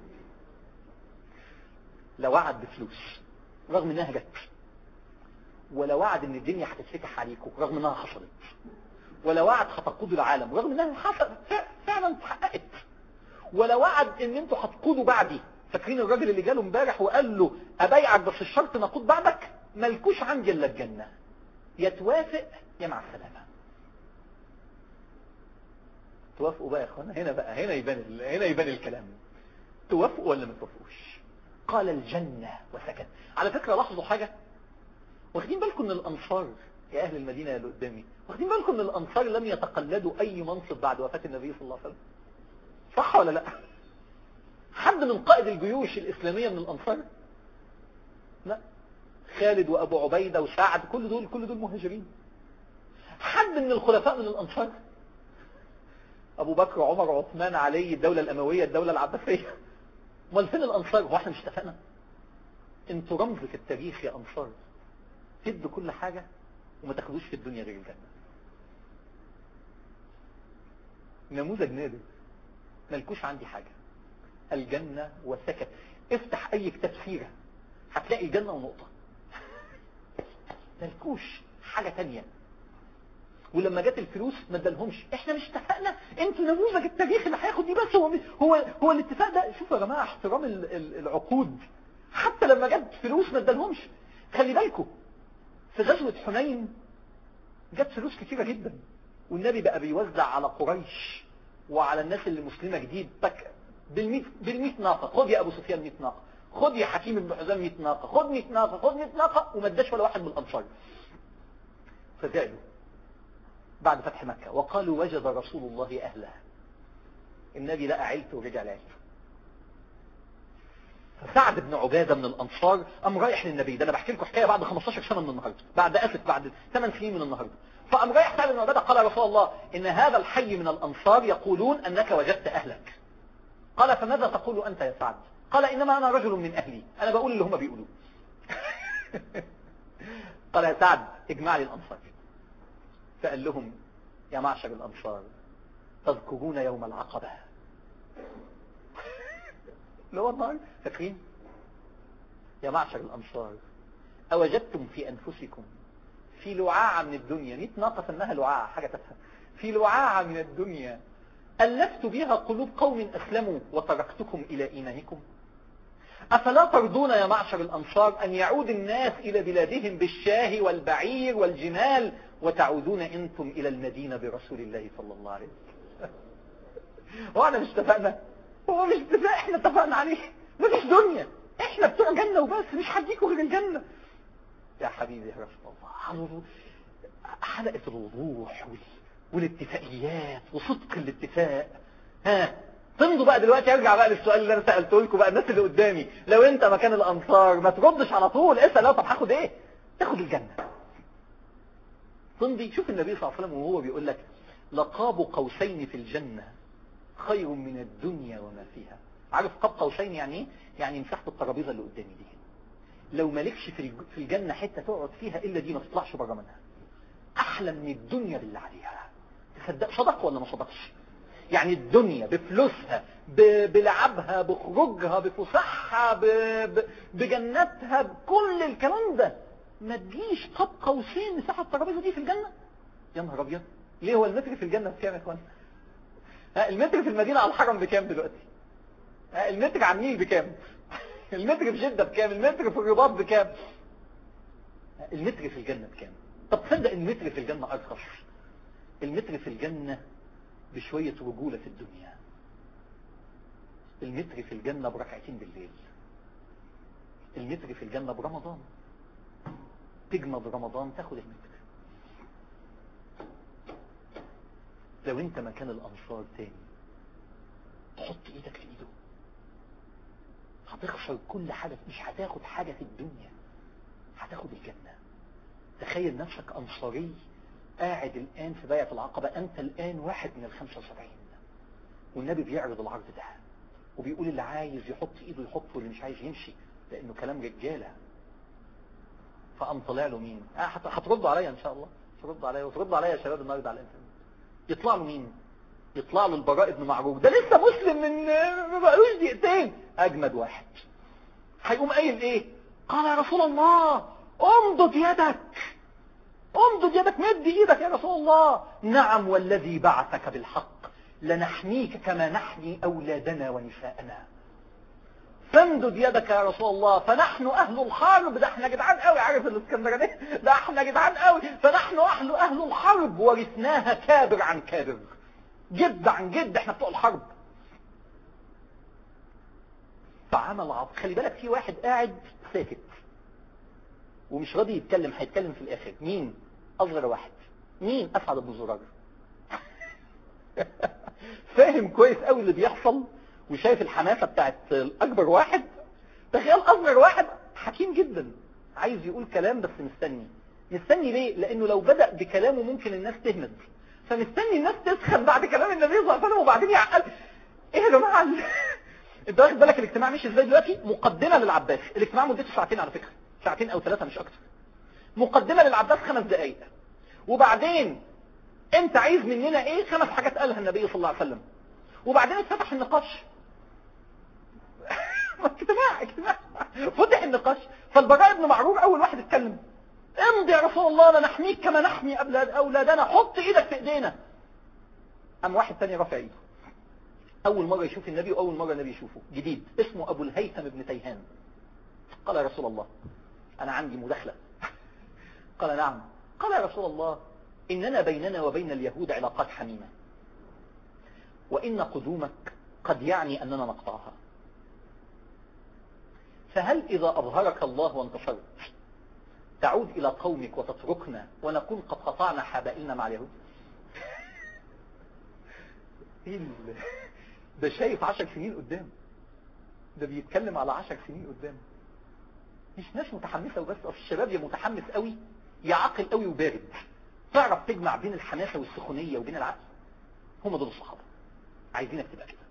لا وعد بفلوس رغم انها جت ولا وعد ان الدنيا هتتفتح عليكم رغم انها حصلت ولا وعد هتقودوا العالم رغم انها حصلت فعلا اتحققت ولا وعد ان انتوا هتقودوا بعدي فاكرين الراجل اللي جاله امبارح وقال له ابايعك بس الشرط نقود بعدك ملكوش عندي الا الجنه يا توافق يا مع السلامه توافقوا بقى يا اخوانا هنا بقى هنا يبان هنا يبان الكلام توافقوا ولا ما توافقوش قال الجنه وسكت على فكره لاحظوا حاجه واخدين بالكم ان الانصار يا اهل المدينه اللي قدامي واخدين بالكم ان الانصار لم يتقلدوا اي منصب بعد وفاه النبي صلى الله عليه وسلم صح ولا لا حد من قائد الجيوش الاسلاميه من الانصار لا خالد وابو عبيده وسعد كل دول كل دول مهاجرين حد من الخلفاء من الانصار ابو بكر عمر عثمان علي الدوله الامويه الدوله العباسيه امال فين الانصار هو احنا مش اتفقنا انتوا رمز في التاريخ يا انصار تدوا كل حاجه وما تاخدوش في الدنيا غير الجنة نموذج نادر ملكوش عندي حاجة الجنة وسكت افتح اي كتاب سيرة هتلاقي الجنة ونقطة ملكوش حاجة تانية ولما جت الفلوس ما ادالهمش احنا مش اتفقنا انتوا نموذج التاريخ اللي هياخد دي بس هو هو هو الاتفاق ده شوفوا يا جماعه احترام العقود حتى لما جت فلوس ما ادالهمش خلي بالكم في غزوة حنين جت فلوس كتيرة جدا والنبي بقى بيوزع على قريش وعلى الناس اللي مسلمة جديد بك بالمئة, بالمئة ناقة خد يا أبو سفيان 100 ناقة خد يا حكيم بن حزام 100 ناقة خد 100 ناقة خد 100 ناقة وما اداش ولا واحد من الأنصار فزعلوا بعد فتح مكة وقالوا وجد رسول الله أهلها النبي لقى عيلته ورجع لعيلته سعد بن عبادة من الأنصار قام رايح للنبي ده أنا بحكي لكم حكاية بعد 15 سنة من النهاردة بعد أسف بعد 8 سنين من النهاردة فقام رايح سعد بن عبادة قال يا رسول الله إن هذا الحي من الأنصار يقولون أنك وجدت أهلك قال فماذا تقول أنت يا سعد قال إنما أنا رجل من أهلي أنا بقول اللي هم بيقولوه قال يا سعد اجمع لي الأنصار فقال لهم يا معشر الأنصار تذكرون يوم العقبة اللي هو النهار فاكرين يا معشر الأنصار أوجدتم في أنفسكم في لعاعة من الدنيا 100 ناقة سماها لعاعة حاجة تفهم في لعاعة من الدنيا ألفت بها قلوب قوم أسلموا وتركتكم إلى إيمانكم أفلا ترضون يا معشر الأنصار أن يعود الناس إلى بلادهم بالشاه والبعير والجمال وتعودون أنتم إلى المدينة برسول الله صلى الله عليه وسلم وأنا مش اتفقنا هو مش اتفاق احنا اتفقنا عليه مفيش دنيا احنا بتوع جنة وبس مش هديكوا غير الجنة يا حبيبي يا رسول الله حلقة الوضوح والاتفاقيات وصدق الاتفاق ها تمضوا بقى دلوقتي ارجع بقى للسؤال اللي انا سالته لكم بقى الناس اللي قدامي لو انت مكان الانصار ما تردش على طول اسال لو طب هاخد ايه تاخد الجنه تمضي شوف النبي صلى الله عليه وسلم وهو بيقول لك لقاب قوسين في الجنه خير من الدنيا وما فيها عارف قاب قوسين يعني ايه يعني مساحه الترابيزه اللي قدامي دي لو مالكش في الج- في الجنه حته تقعد فيها الا دي ما تطلعش بره منها احلى من الدنيا باللي عليها تصدق صدق ولا ما صدقش يعني الدنيا بفلوسها ب- بلعبها بخروجها بفسحها ب- ب- بجناتها بكل الكلام ده ما تجيش قاب قوسين مساحه الترابيزه دي في الجنه يا نهار ابيض ليه هو المتر في الجنه بكام يا اخوان ها، المتر في المدينه على الحرم بكام دلوقتي ها، المتر على النيل بكام المتر في جده بكام المتر في الرباط بكام ها، المتر في الجنه بكام طب تصدق المتر في الجنه ارخص المتر في الجنه بشويه رجوله في الدنيا المتر في الجنه بركعتين بالليل المتر في الجنه برمضان تجمد رمضان تاخد المتر لو انت مكان الانصار تاني تحط ايدك في ايده هتخسر كل حاجة مش هتاخد حاجة في الدنيا هتاخد الجنة تخيل نفسك انصاري قاعد الان في بيعة العقبة انت الان واحد من الخمسة وسبعين والنبي بيعرض العرض ده وبيقول اللي عايز يحط ايده يحط واللي مش عايز يمشي لانه كلام رجالة فقام طلع له مين آه هت- هتردوا عليا ان شاء الله تردوا عليا وتردوا عليا يا شباب النهارده على الانترنت يطلع له مين يطلع له البراء بن معروف ده لسه مسلم من ما بقالوش دقيقتين اجمد واحد هيقوم قايل ايه قال يا رسول الله امضد يدك امضد يدك مد ايدك يا رسول الله نعم والذي بعثك بالحق لنحميك كما نحمي اولادنا ونساءنا فامدد يدك يا رسول الله فنحن اهل الحرب ده احنا جدعان قوي عارف الاسكندرانيه ده احنا جدعان قوي فنحن اهل اهل الحرب ورثناها كابر عن كابر جد عن جد احنا بتوع الحرب فعمل عط خلي بالك في واحد قاعد ساكت ومش راضي يتكلم هيتكلم في الاخر مين اصغر واحد مين اسعد بن زرار فاهم كويس قوي اللي بيحصل وشايف الحماسه بتاعت الاكبر واحد تخيل اصغر واحد حكيم جدا عايز يقول كلام بس مستني مستني ليه لانه لو بدأ بكلامه ممكن الناس تهمد فمستني الناس تسخن بعد كلام النبي صلى الله عليه وسلم وبعدين يعقل ايه يا جماعه ال- انت واخد بالك الاجتماع مش ازاي دلوقتي مقدمه للعباس الاجتماع مدته ساعتين على فكره ساعتين او ثلاثه مش اكتر مقدمه للعباس خمس دقائق وبعدين انت عايز مننا ايه خمس حاجات قالها النبي صلى الله عليه وسلم وبعدين اتفتح النقاش اجتماع اجتماع فتح النقاش فالبراء بن معرور اول واحد اتكلم امضي يا رسول الله لنحميك كما نحمي أولاد اولادنا حط ايدك في ايدينا قام واحد تاني رافع ايده اول مرة يشوف النبي واول مرة النبي يشوفه جديد اسمه ابو الهيثم بن تيهان قال يا رسول الله انا عندي مداخلة قال نعم قال يا رسول الله اننا بيننا وبين اليهود علاقات حميمة وان قدومك قد يعني اننا نقطعها فهل اذا اظهرك الله وانتصرت تعود الى قومك وتتركنا ونكون قد قطعنا حبائلنا مع اليهود ايه ال- ده شايف عشر سنين قدام ده بيتكلم على عشر سنين قدام مش ناس متحمسة وبس اصل الشباب يا متحمس قوي يا عاقل قوي وبارد تعرف تجمع بين الحماسة والسخونية وبين العقل هم دول الصحابة عايزينك تبقى كده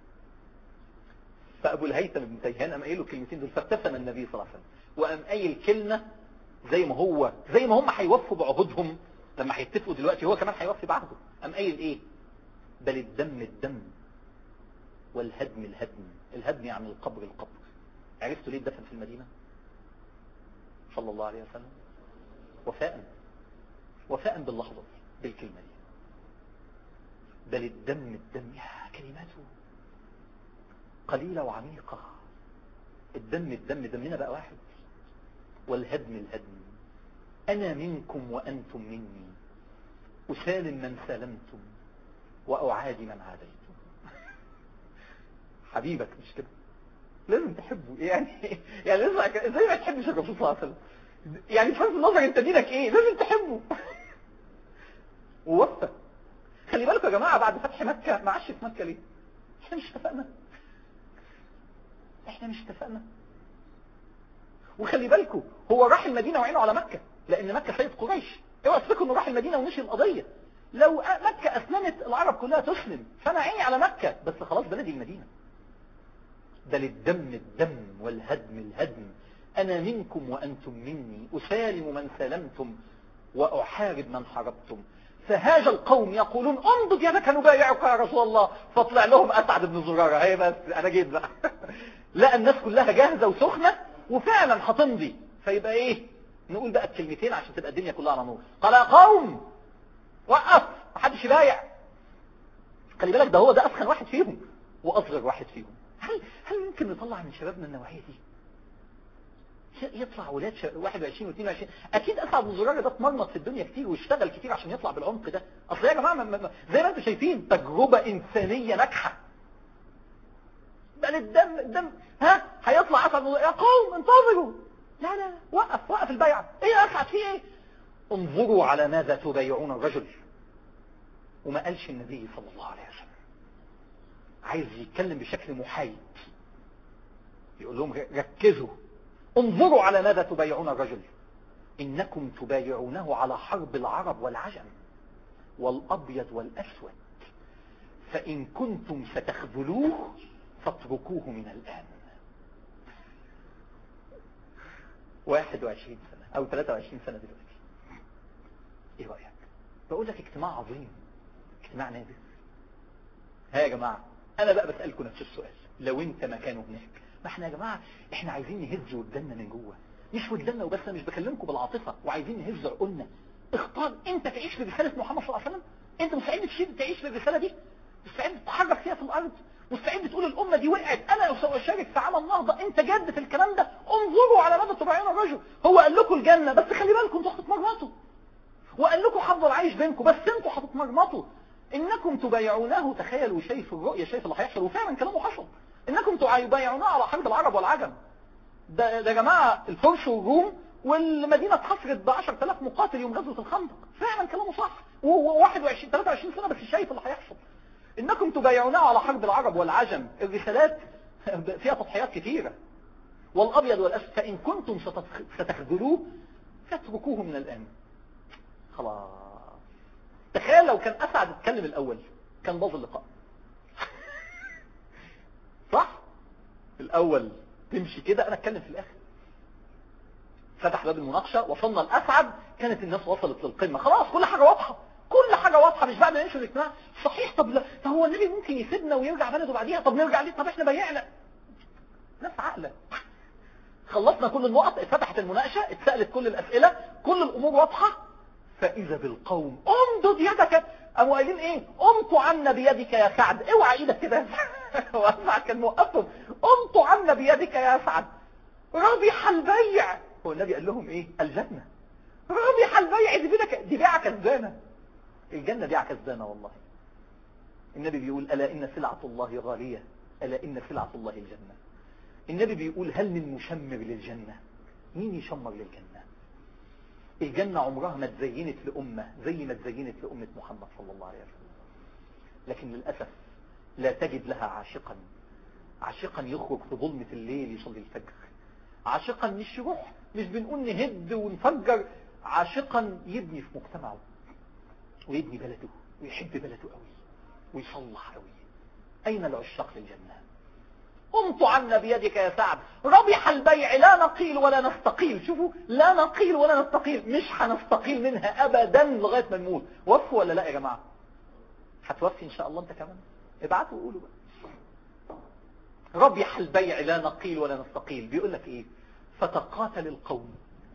فابو الهيثم بن تيهان قام قايل له الكلمتين دول فابتسم النبي صلى الله عليه وسلم وقام قايل كلمه زي ما هو زي ما هم هيوفوا بعهودهم لما هيتفقوا دلوقتي هو كمان هيوفي بعهده قام قايل ايه بل الدم الدم والهدم الهدم الهدم يعني القبر القبر عرفتوا ليه اتدفن في المدينة صلى الله عليه وسلم وفاء وفاء باللحظة دي بالكلمة دي بل الدم الدم يا كلماته قليلة وعميقة الدم الدم دمنا بقى واحد والهدم الهدم أنا منكم وأنتم مني أسالم من سالمتم وأعادي من عاديتم حبيبك مش كده لازم تحبه يعني يعني لازم ازاي ما تحبش الرسول صلى الله عليه وسلم يعني بصرف النظر انت دينك ايه لازم تحبه ووفى خلي بالكم يا جماعة بعد فتح مكة ما عاش في مكة ليه احنا مش اتفقنا احنا مش اتفقنا وخلي بالكم هو راح المدينة وعينه على مكة لان مكة سيد قريش اوعى تفكروا انه راح المدينة ونسي القضية لو مكة اسلمت العرب كلها تسلم فانا عيني على مكة بس خلاص بلدي المدينة بل الدم الدم والهدم الهدم انا منكم وانتم مني اسالم من سلمتم واحارب من حاربتم فهاج القوم يقولون امضد يدك نبايعك يا رسول الله فطلع لهم اسعد بن زرارة هي بس انا جيت بقى لا الناس كلها جاهزة وسخنة وفعلا هتمضي فيبقى ايه نقول بقى بكلمتين عشان تبقى الدنيا كلها على نور قال يا قوم وقف محدش يبايع خلي بالك ده هو ده اسخن واحد فيهم واصغر واحد فيهم هل هل ممكن نطلع من شبابنا النوعيه دي يطلع ولاد 21 و22 اكيد اسعد بن زراره ده اتمرمط في الدنيا كتير واشتغل كتير عشان يطلع بالعمق ده اصل يا جماعه زي ما انتم شايفين تجربه انسانيه ناجحه بل الدم الدم ها هيطلع اسعد بن يا قوم انتظروا لا لا وقف وقف البيعه ايه يا اسعد في ايه انظروا على ماذا تبايعون الرجل وما قالش النبي صلى الله عليه وسلم عايز يتكلم بشكل محايد يقول لهم ركزوا انظروا على ماذا تبايعون الرجل إنكم تبايعونه على حرب العرب والعجم والأبيض والأسود فإن كنتم ستخذلوه فاتركوه من الآن 21 سنة أو 23 سنة دلوقتي إيه رأيك بقول لك اجتماع عظيم اجتماع نادر ها يا جماعة أنا بقى بسألكم نفس السؤال لو أنت مكانه هناك ما احنا يا جماعة احنا عايزين نهز وجداننا من جوه مش وجداننا وبس انا مش بكلمكم بالعاطفة وعايزين نهز عقولنا اختار انت تعيش في رسالة محمد صلى الله عليه وسلم انت مستعد تعيش في الرسالة دي مستعد تتحرك فيها في الارض مستعد تقول الامة دي وقعت انا لو سأشارك في عمل نهضة انت جد في الكلام ده انظروا على ماذا تبعين الرجل هو قال لكم الجنة بس خلي بالكم انتوا هتتمرمطوا وقال لكم هفضل عايش بينكم بس انتوا هتتمرمطوا انكم تبايعونه تخيلوا شايف الرؤية شايف اللي هيحصل وفعلا كلامه حصل انكم تبايعونه على حرب العرب والعجم ده ده يا جماعه الفرس والروم والمدينه اتحصرت ب 10000 مقاتل يوم غزوه الخندق فعلا كلامه صح و21 23 سنه بس شايف اللي هيحصل انكم تبايعونه على حرب العرب والعجم الرسالات فيها تضحيات كثيره والابيض والاسود فان كنتم ستخذلوه فاتركوه من الان خلاص تخيل لو كان اسعد اتكلم الاول كان باظ اللقاء صح الاول تمشي كده انا اتكلم في الاخر فتح باب المناقشة وصلنا الاسعد كانت الناس وصلت للقمة خلاص كل حاجة واضحة كل حاجة واضحة مش بعد ما نمشي الاجتماع صحيح طب لا طب هو النبي ممكن يسيبنا ويرجع بلده بعديها طب نرجع ليه طب احنا بيعنا ناس عاقلة خلصنا كل النقط اتفتحت المناقشة اتسألت كل الاسئلة كل الامور واضحة فاذا بالقوم امدد يدك قاموا قايلين ايه امطوا عنا بيدك يا سعد اوعى ايدك كده واسعد كان موقفهم امطوا عنا بيدك يا سعد ربح البيع هو النبي قال لهم ايه الجنة ربح البيع دي بيعة دي بيعة كسبانة الجنة بيعة كسبانة والله النبي بيقول ألا إن سلعة الله غالية ألا إن سلعة الله الجنة النبي بيقول هل من مشمر للجنة مين يشمر للجنة الجنة عمرها ما تزينت لأمة زي ما تزينت لأمة محمد صلى الله عليه وسلم لكن للأسف لا تجد لها عاشقا عاشقا يخرج في ظلمة الليل يصلي الفجر عاشقا مش يروح مش بنقول نهد ونفجر عاشقا يبني في مجتمعه ويبني بلده ويحب بلده قوي ويصلح قوي أين العشاق للجنة قمت عنا بيدك يا سعد ربح البيع لا نقيل ولا نستقيل شوفوا لا نقيل ولا نستقيل مش هنستقيل منها أبدا لغاية ما نموت وفوا ولا لا يا جماعة هتوفي إن شاء الله أنت كمان ابعتوا وقولوا بقى ربح البيع لا نقيل ولا نستقيل بيقول لك ايه فتقاتل القوم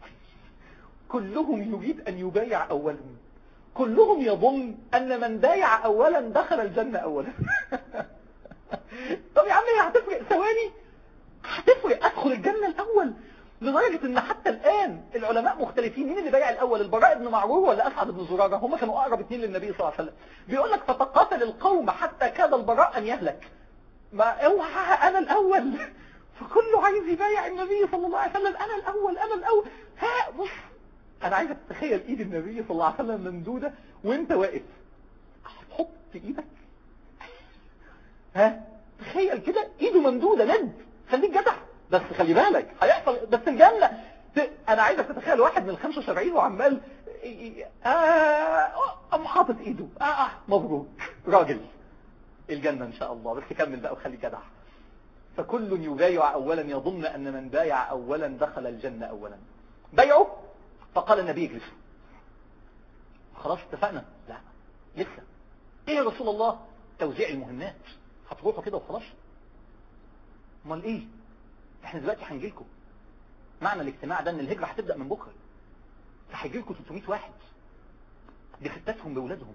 كلهم يريد ان يبايع اولا كلهم يظن ان من بايع اولا دخل الجنة اولا طب يا عم هي هتفرق ثواني هتفرق ادخل الجنة الاول لدرجة ان حتى الان العلماء مختلفين مين اللي بايع الاول البراء بن معرور ولا اسعد بن زرارة هم كانوا اقرب اثنين للنبي صلى الله عليه وسلم بيقول لك فتقاتل القوم حتى كاد البراء ان يهلك ما اوعى انا الاول فكله عايز يبايع النبي صلى الله عليه وسلم انا الاول انا الاول ها بص انا عايزك تتخيل ايد النبي صلى الله عليه وسلم ممدودة وانت واقف هتحط ايدك ها تخيل كده ايده ممدودة ند خليك جدع بس خلي بالك هيحصل بس الجنة انا عايزك تتخيل واحد من ال 75 وعمال اه حاطط ايده اه اه مبروك راجل الجنة ان شاء الله بس كمل بقى وخلي جدع فكل يبايع اولا يظن ان من بايع اولا دخل الجنة اولا بيعوا فقال النبي اجلسوا خلاص اتفقنا لا لسه ايه يا رسول الله توزيع المهمات هتروحوا كده وخلاص امال ايه احنا دلوقتي هنجي لكم معنى الاجتماع ده ان الهجرة هتبدأ من بكرة فهيجي لكم 300 واحد بستاتهم بولادهم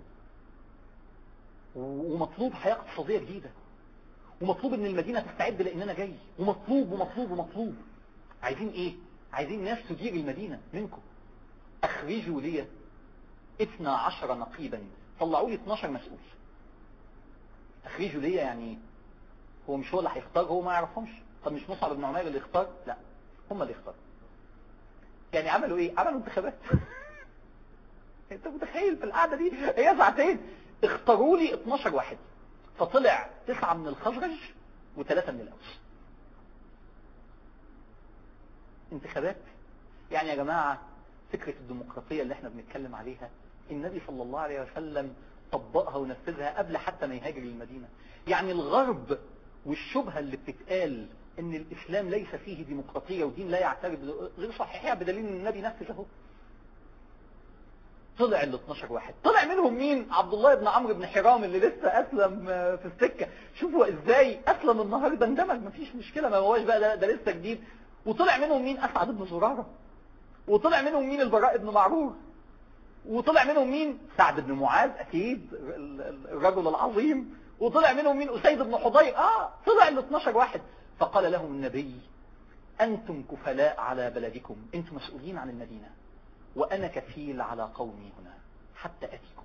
ومطلوب حياة اقتصادية جديدة ومطلوب ان المدينة تستعد لان انا جاي ومطلوب ومطلوب ومطلوب عايزين ايه عايزين ناس تدير المدينة منكم اخرجوا لي 12 نقيبا طلعوا لي 12 مسؤول اخرجوا لي يعني هو مش هو اللي هيختار هو ما يعرفهمش طب مش مصعب بن عمير اللي اختار لا هم اللي اختاروا يعني عملوا ايه عملوا انتخابات انت متخيل في القعدة دي هي ساعتين اختاروا لي 12 واحد فطلع تسعة من الخزرج وثلاثة من الاوس انتخابات يعني يا جماعة فكرة الديمقراطية اللي احنا بنتكلم عليها النبي صلى الله عليه وسلم طبقها ونفذها قبل حتى ما يهاجر للمدينة يعني الغرب والشبهة اللي بتتقال ان الاسلام ليس فيه ديمقراطية ودين لا يعترف غير صحيحة بدليل ان النبي نفذه طلع ال 12 واحد طلع منهم مين عبد الله بن عمرو بن حرام اللي لسه اسلم في السكة شوفوا ازاي اسلم النهاردة اندمج مفيش مشكلة ما هواش بقى ده, ده لسه جديد وطلع منهم مين اسعد بن زرارة وطلع منهم مين البراء بن معرور وطلع منهم مين سعد بن معاذ اكيد الرجل العظيم وطلع منهم مين اسيد بن حضير اه طلع ال 12 واحد فقال لهم النبي انتم كفلاء على بلدكم انتم مسؤولين عن المدينة وانا كفيل على قومي هنا حتى اتيكم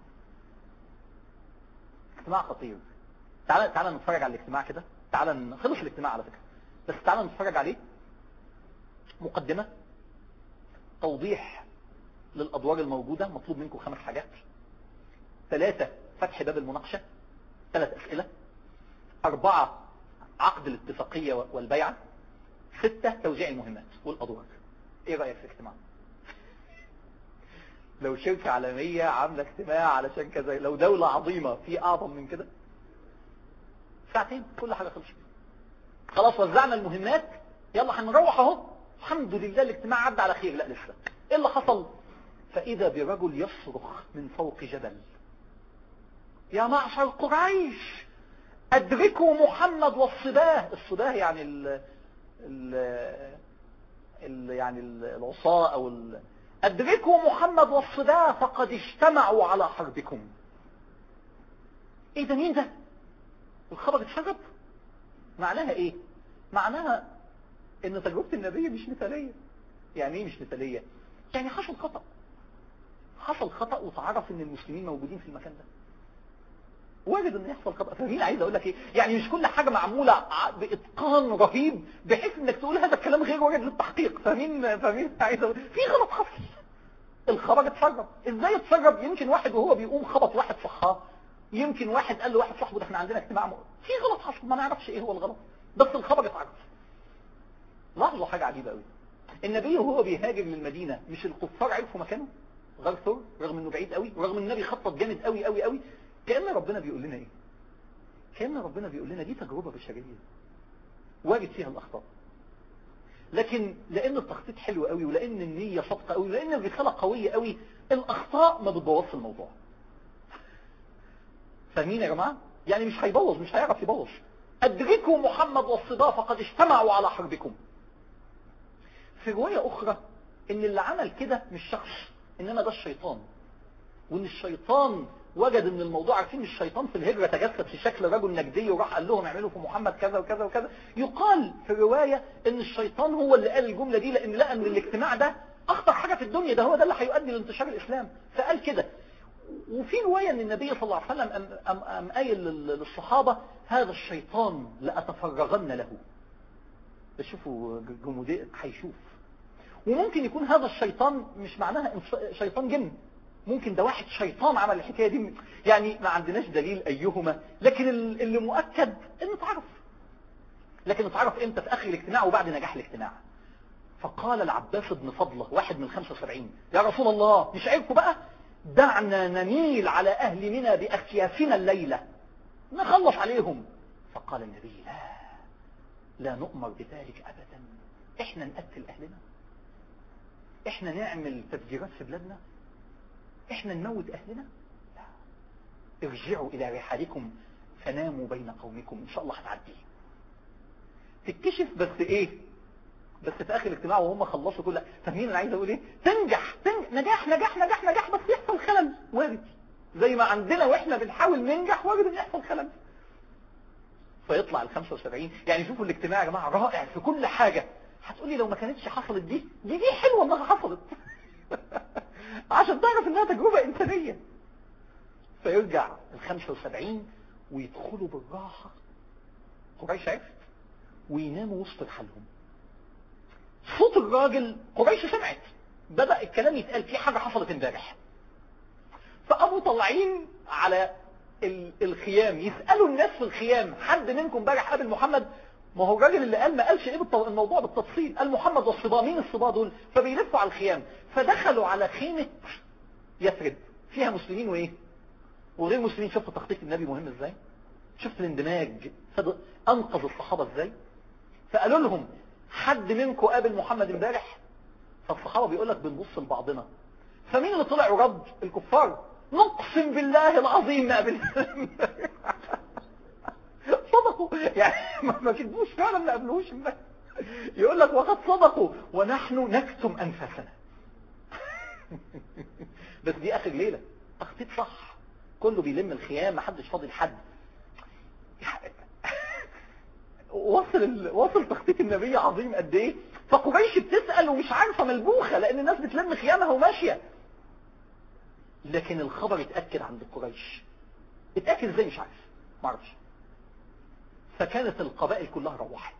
اجتماع خطير تعال تعال نتفرج على الاجتماع كده تعال خلص الاجتماع على فكرة بس تعال نتفرج عليه مقدمة توضيح للأدوار الموجودة مطلوب منكم خمس حاجات ثلاثة فتح باب المناقشة ثلاث أسئلة أربعة عقد الاتفاقية والبيعة ستة توزيع المهمات والأدوار ايه رأيك في الاجتماع لو شركة عالمية عاملة اجتماع علشان كذا لو دولة عظيمة في أعظم من كده ساعتين كل حاجة خلصت خلاص وزعنا المهمات يلا هنروح اهو الحمد لله الاجتماع عدى على خير لا لسه ايه اللي حصل فإذا برجل يصرخ من فوق جبل يا معشر قريش أدركوا محمد والصباه الصباه يعني ال ال ال يعني العصاة أو ال أدركوا محمد والصباه فقد اجتمعوا على حربكم ايه ده مين ده الخبر اتشغب معناها ايه معناها ان تجربة النبي مش مثالية يعني ايه مش مثالية يعني حصل خطأ حصل خطأ وتعرف ان المسلمين موجودين في المكان ده وارد ان يحصل خطأ فاهمين عايز اقول لك ايه يعني مش كل حاجة معمولة باتقان رهيب بحيث انك تقول هذا الكلام غير وارد للتحقيق فاهمين فاهمين عايز اقول في غلط حصل الخبر اتسرب ازاي اتسرب يمكن واحد وهو بيقوم خبط واحد صحاه يمكن واحد قال له واحد صاحبه ده احنا عندنا اجتماع م... في غلط حصل ما نعرفش ايه هو الغلط بس الخبر اتعرف لاحظوا حاجة عجيبة قوي النبي وهو بيهاجر للمدينة مش الكفار عرفوا مكانه غار ثور رغم انه بعيد قوي ورغم ان النبي خطط جامد قوي قوي قوي كأن ربنا بيقول لنا ايه كأن ربنا بيقول لنا دي تجربة بشرية وارد فيها الاخطاء لكن لان التخطيط حلو قوي ولان النية صادقة قوي ولان الرسالة قوية قوي الاخطاء ما بتبوظش الموضوع فاهمين يا جماعة يعني مش هيبوظ مش هيعرف يبوظ ادركوا محمد والصبا فقد اجتمعوا على حربكم في رواية اخرى ان اللي عمل كده مش شخص انما ده الشيطان وان الشيطان وجد ان الموضوع عارفين الشيطان في الهجرة تجسد في شكل رجل نجدي وراح قال لهم اعملوا في محمد كذا وكذا وكذا يقال في الرواية ان الشيطان هو اللي قال الجملة دي لان لقى ان الاجتماع ده اخطر حاجة في الدنيا ده هو ده اللي هيؤدي لانتشار الاسلام فقال كده وفي رواية ان النبي صلى الله عليه وسلم أم, أم, أم قايل للصحابة هذا الشيطان لأتفرغن له شوفوا جمودية هيشوف وممكن يكون هذا الشيطان مش معناها شيطان جن ممكن ده واحد شيطان عمل الحكاية دي يعني ما عندناش دليل أيهما لكن اللي مؤكد انه تعرف لكن اتعرف امتى في اخر الاجتماع وبعد نجاح الاجتماع فقال العباس بن فضلة واحد من 75 يا رسول الله مش عيبكم بقى دعنا نميل على أهل منى بأكيافنا الليلة نخلص عليهم فقال النبي لا لا نؤمر بذلك أبدا احنا نقتل أهلنا احنا نعمل تفجيرات في بلادنا احنا نموت أهلنا لا ارجعوا إلى رحالكم فناموا بين قومكم إن شاء الله هتعدي تكتشف بس ايه بس في اخر الاجتماع وهم خلصوا كل فاهمين انا عايز اقول ايه تنجح تنجح نجاح نجاح نجاح نجاح بس يحصل خلل وارد زي ما عندنا واحنا بنحاول ننجح وارد ان يحصل خلل فيطلع ال 75 يعني شوفوا الاجتماع يا جماعه رائع في كل حاجه هتقولي لو ما كانتش حصلت دي دي دي حلوه انها حصلت عشان تعرف انها تجربه انسانيه فيرجع ال 75 ويدخلوا بالراحه قريش عرفت ويناموا وسط رحالهم صوت الراجل قريش سمعت بدأ الكلام يتقال في حاجة حصلت امبارح فأبو طالعين على الخيام يسألوا الناس في الخيام حد منكم امبارح قابل محمد ما هو الراجل اللي قال ما قالش ايه الموضوع بالتفصيل قال محمد والصبا مين الصبا دول فبيلفوا على الخيام فدخلوا على خيمة يثرب فيها مسلمين وايه وغير مسلمين شفتوا تخطيط النبي مهم ازاي شفت الاندماج انقذ الصحابة ازاي فقالوا لهم حد منكم قابل محمد امبارح فالصحابة بيقول لك بنبص لبعضنا فمين اللي طلع ورد الكفار نقسم بالله العظيم ما قابلنا صدقوا يعني ما كدبوش فعلا ما قابلوش امبارح يقول لك وقد صدقوا ونحن نكتم انفسنا بس دي اخر ليلة تخطيط صح كله بيلم الخيام محدش فاضي لحد وصل ال... وصل تخطيط النبي عظيم قد ايه فقريش بتسأل ومش عارفة ملبوخة لان الناس بتلم خيامها وماشية لكن الخبر اتأكد عند قريش اتأكد ازاي مش عارف ما اعرفش فكانت القبائل كلها روحت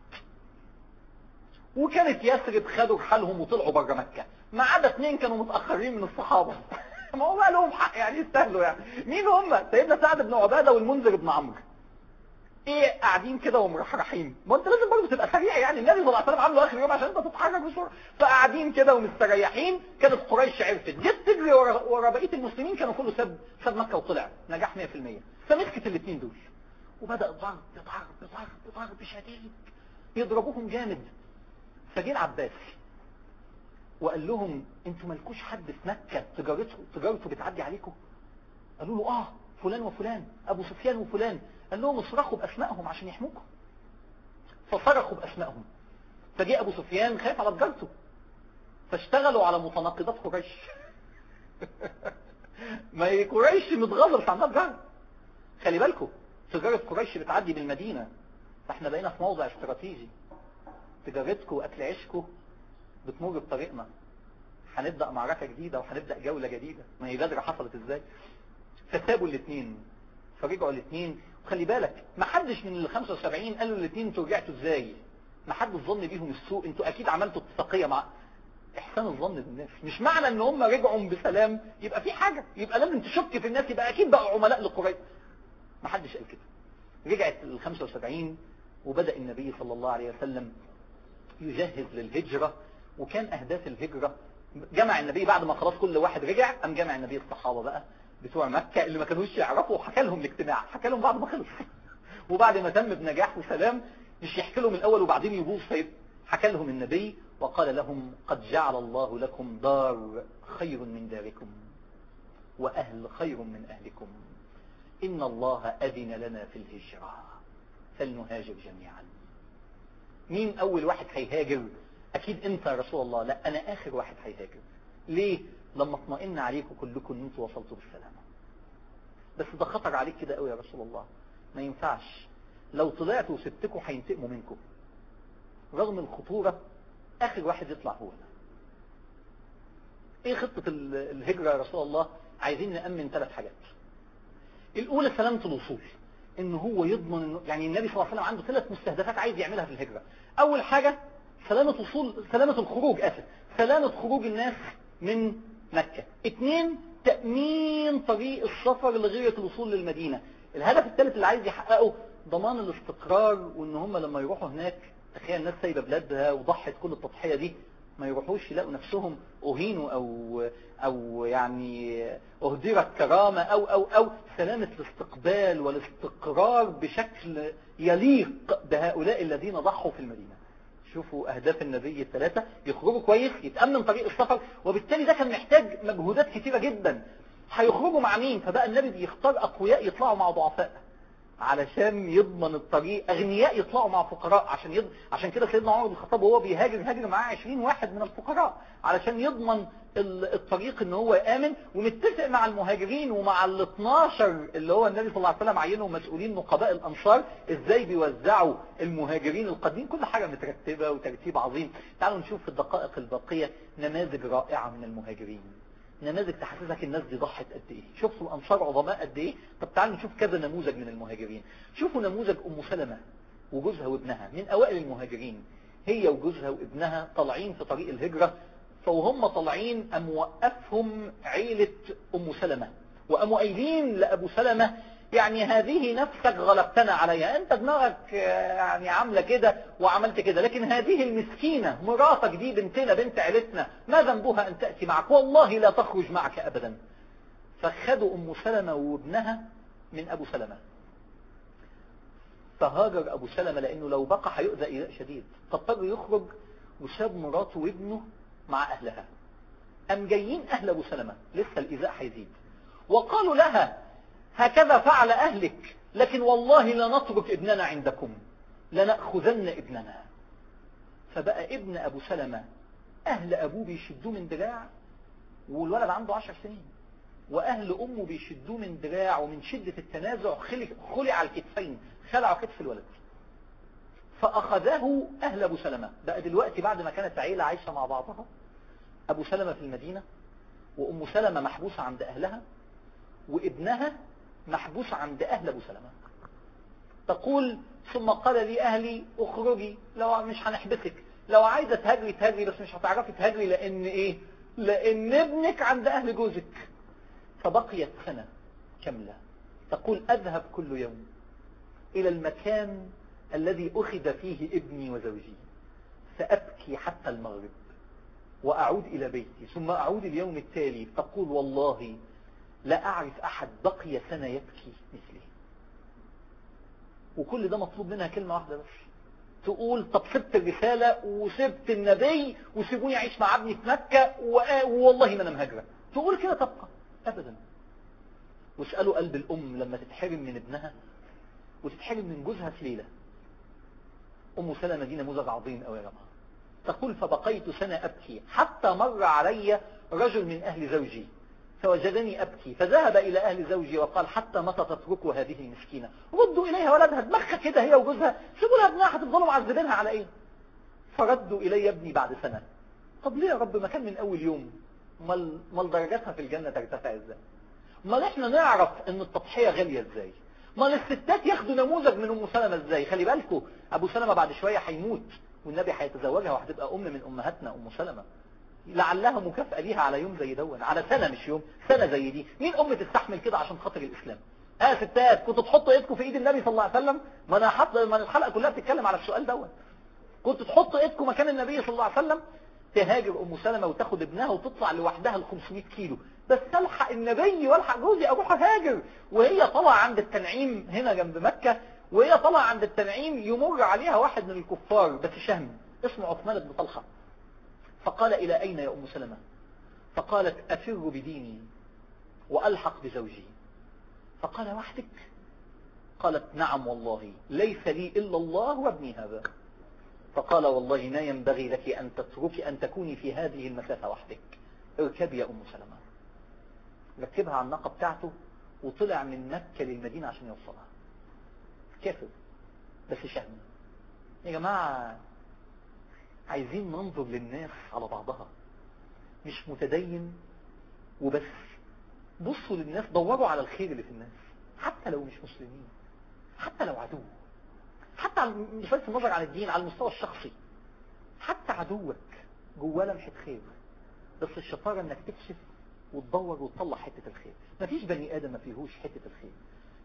وكانت يثرب خدوا رحالهم وطلعوا بره مكة ما عدا اثنين كانوا متأخرين من الصحابة ما هو بقى لهم حق يعني يستاهلوا يعني مين هم سيدنا سعد بن عبادة والمنذر بن عمرو ايه قاعدين كده ومرحرحين ما انت لازم برضه تبقى سريع يعني النبي صلى الله عليه وسلم عامله اخر يوم عشان انت تتحرك بسرعه فقاعدين كده ومستريحين كانت قريش عرفت جت تجري ورا, ورا بقيه المسلمين كانوا كله ساب ساب مكه وطلع نجاح 100% فمسكت الاثنين دول وبدا ضرب ضرب ضرب ضرب شديد يضربوهم جامد فجه العباس وقال لهم انتوا مالكوش حد في مكه تجارته تجارته بتعدي عليكم قالوا له اه فلان وفلان ابو سفيان وفلان قال لهم اصرخوا باسمائهم عشان يحموكم فصرخوا باسمائهم فجاء ابو سفيان خايف على تجارته فاشتغلوا على متناقضات قريش ما هي قريش متغاظه مش عندها تجاره خلي بالكم تجاره قريش بتعدي بالمدينه فاحنا بقينا في موضع استراتيجي تجارتكم واكل عيشكم بتمر بطريقنا هنبدا معركه جديده وهنبدا جوله جديده ما هي بدر حصلت ازاي فسابوا الاثنين فرجعوا الاثنين وخلي بالك ما حدش من ال 75 قالوا الاثنين انتوا رجعتوا ازاي ما حدش ظن بيهم السوء انتوا اكيد عملتوا اتفاقيه مع احسان الظن بالناس مش معنى ان هم رجعوا بسلام يبقى في حاجه يبقى لازم تشك في الناس يبقى اكيد بقوا عملاء لقريش ما حدش قال كده رجعت ال 75 وبدا النبي صلى الله عليه وسلم يجهز للهجره وكان اهداف الهجره جمع النبي بعد ما خلاص كل واحد رجع قام جمع النبي الصحابه بقى بتوع مكة اللي ما كانوش يعرفوا حكى لهم الاجتماع حكى لهم بعد ما خلص وبعد ما تم بنجاح وسلام مش يحكي لهم الأول وبعدين يبوظ طيب حكى لهم النبي وقال لهم قد جعل الله لكم دار خير من داركم وأهل خير من أهلكم إن الله أذن لنا في الهجرة فلنهاجر جميعا مين أول واحد هيهاجر أكيد أنت يا رسول الله لا أنا آخر واحد هيهاجر ليه لما اطمئن عليكم كلكم ان انتوا وصلتوا بالسلامة بس ده خطر عليك كده قوي يا رسول الله ما ينفعش لو طلعتوا وسبتكم هينتقموا منكم رغم الخطورة اخر واحد يطلع هو ده ايه خطة الهجرة يا رسول الله عايزين نأمن ثلاث حاجات الاولى سلامة الوصول ان هو يضمن إنه يعني النبي صلى الله عليه وسلم عنده ثلاث مستهدفات عايز يعملها في الهجرة اول حاجة سلامة وصول سلامة الخروج اسف سلامة خروج الناس من مكة اثنين تأمين طريق السفر لغاية الوصول للمدينة الهدف الثالث اللي عايز يحققه ضمان الاستقرار وان هم لما يروحوا هناك تخيل الناس سايبه بلادها وضحت كل التضحيه دي ما يروحوش يلاقوا نفسهم اهينوا او او يعني اهدرت كرامه او او او سلامه الاستقبال والاستقرار بشكل يليق بهؤلاء الذين ضحوا في المدينه شوفوا اهداف النبي الثلاثه يخرجوا كويس يتامن طريق السفر وبالتالي ده كان محتاج مجهودات كثيره جدا هيخرجوا مع مين فبقى النبي بيختار اقوياء يطلعوا مع ضعفاء علشان يضمن الطريق اغنياء يطلعوا مع فقراء عشان يض... عشان كده سيدنا عمر بن الخطاب وهو بيهاجر هاجر معاه 20 واحد من الفقراء علشان يضمن ال- الطريق ان هو يامن ومتفق مع المهاجرين ومع ال 12 اللي هو النبي صلى الله عليه وسلم عينهم مسؤولين نقباء الانصار ازاي بيوزعوا المهاجرين القادمين كل حاجه مترتبه وترتيب عظيم تعالوا نشوف في الدقائق الباقيه نماذج رائعه من المهاجرين نماذج تحسسك الناس دي ضحت قد ايه شوفوا الانصار عظماء قد ايه طب تعالوا نشوف كذا نموذج من المهاجرين شوفوا نموذج ام سلمة وجوزها وابنها من اوائل المهاجرين هي وجوزها وابنها طالعين في طريق الهجرة فوهم طالعين ام وقفهم عيلة ام سلمة وقاموا قايلين لابو سلمة يعني هذه نفسك غلبتنا عليها انت دماغك آه، يعني عاملة كده وعملت كده لكن هذه المسكينة مراتك دي بنتنا بنت عيلتنا ما ذنبها ان تأتي معك والله لا تخرج معك ابدا فخدوا ام سلمة وابنها من ابو سلمة فهاجر ابو سلمة لانه لو بقى هيؤذى ايذاء شديد فاضطر يخرج وساب مراته وابنه مع اهلها ام جايين اهل ابو سلمة لسه الايذاء هيزيد وقالوا لها هكذا فعل أهلك لكن والله لنترك ابننا عندكم لنأخذن ابننا فبقى ابن أبو سلمة أهل أبوه بيشدوه من دراع والولد عنده عشر سنين وأهل أمه بيشدوه من دراع ومن شدة التنازع خلع, خلع الكتفين خلعوا كتف الولد فأخذه أهل أبو سلمة بقى دلوقتي بعد ما كانت عيلة عايشة مع بعضها أبو سلمة في المدينة وأم سلمة محبوسة عند أهلها وابنها محبوس عند أهل أبو سلمة تقول ثم قال لي أهلي اخرجي لو مش هنحبسك لو عايزة تهاجري تهاجري بس مش هتعرفي تهاجري لأن إيه لأن ابنك عند أهل جوزك فبقيت سنة كاملة تقول أذهب كل يوم إلى المكان الذي أخذ فيه ابني وزوجي فأبكي حتى المغرب وأعود إلى بيتي ثم أعود اليوم التالي تقول والله لا أعرف أحد بقي سنة يبكي مثلي وكل ده مطلوب منها كلمة واحدة بس تقول طب سبت الرسالة وسبت النبي وسيبوني أعيش مع ابني في مكة والله ما أنا مهاجرة تقول كده تبقى أبدا واسألوا قلب الأم لما تتحرم من ابنها وتتحرم من جوزها في ليلة أم سلمة دي نموذج عظيم أوي يا جماعة تقول فبقيت سنة أبكي حتى مر علي رجل من أهل زوجي فوجدني أبكي فذهب إلى أهل زوجي وقال حتى متى تتركوا هذه المسكينة ردوا إليها ولدها دماغها كده هي وجوزها سيبوا لها ابنها هتفضلوا معذبينها على إيه فردوا إلي ابني بعد سنة طب ليه يا رب ما كان من أول يوم مال, مال درجاتها في الجنة ترتفع إزاي مال إحنا نعرف إن التضحية غالية إزاي مال الستات ياخدوا نموذج من أم سلمة إزاي خلي بالكوا أبو سلمة بعد شوية هيموت والنبي هيتزوجها وهتبقى أم من أمهاتنا أم سلمة لعلها مكافأة ليها على يوم زي دون على سنة مش يوم سنة زي دي مين أم تستحمل كده عشان خاطر الإسلام اه ستات كنتوا تحطوا ايدكم في ايد النبي صلى الله عليه وسلم ما انا حط ما الحلقة كلها بتتكلم على السؤال دون كنتوا تحطوا ايدكم مكان النبي صلى الله عليه وسلم تهاجر ام سلمة وتاخد ابنها وتطلع لوحدها ال 500 كيلو بس الحق النبي والحق جوزي اروح اهاجر وهي طالعه عند التنعيم هنا جنب مكة وهي طالعه عند التنعيم يمر عليها واحد من الكفار بس شهم اسمه عثمان بن طلحه فقال إلى أين يا أم سلمة فقالت أفر بديني وألحق بزوجي فقال وحدك قالت نعم والله ليس لي إلا الله وابني هذا فقال والله ما ينبغي لك أن تتركي أن تكوني في هذه المسافة وحدك اركبي يا أم سلمة ركبها على الناقة بتاعته وطلع من مكة للمدينة عشان يوصلها كافر بس شهم يا جماعة عايزين ننظر للناس على بعضها مش متدين وبس بصوا للناس دوروا على الخير اللي في الناس حتى لو مش مسلمين حتى لو عدو حتى مش بس النظر عن الدين على المستوى الشخصي حتى عدوك جواه لمحة خير بس الشطارة انك تكشف وتدور وتطلع حتة الخير مفيش بني ادم ما فيهوش حتة الخير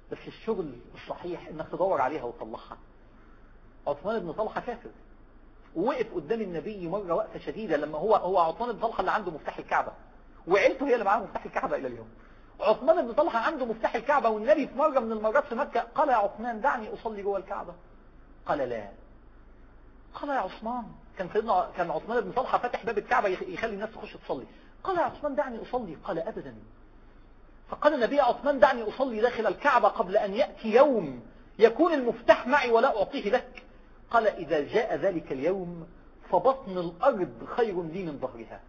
بس الشغل الصحيح انك تدور عليها وتطلعها عثمان بن طلحة كافر ووقف قدام النبي مرة وقفة شديدة لما هو هو عثمان بن طلحة اللي عنده مفتاح الكعبة وعيلته هي اللي معاها مفتاح الكعبة إلى اليوم عثمان بن طلحة عنده مفتاح الكعبة والنبي في مرة من المرات في مكة قال يا عثمان دعني أصلي جوه الكعبة قال لا قال يا عثمان كان سيدنا كان عثمان بن طلحة فاتح باب الكعبة يخلي الناس تخش تصلي قال يا عثمان دعني أصلي قال أبدا فقال النبي يا عثمان دعني أصلي داخل الكعبة قبل أن يأتي يوم يكون المفتاح معي ولا أعطيه لك قال إذا جاء ذلك اليوم فبطن الأرض خير لي من ظهرها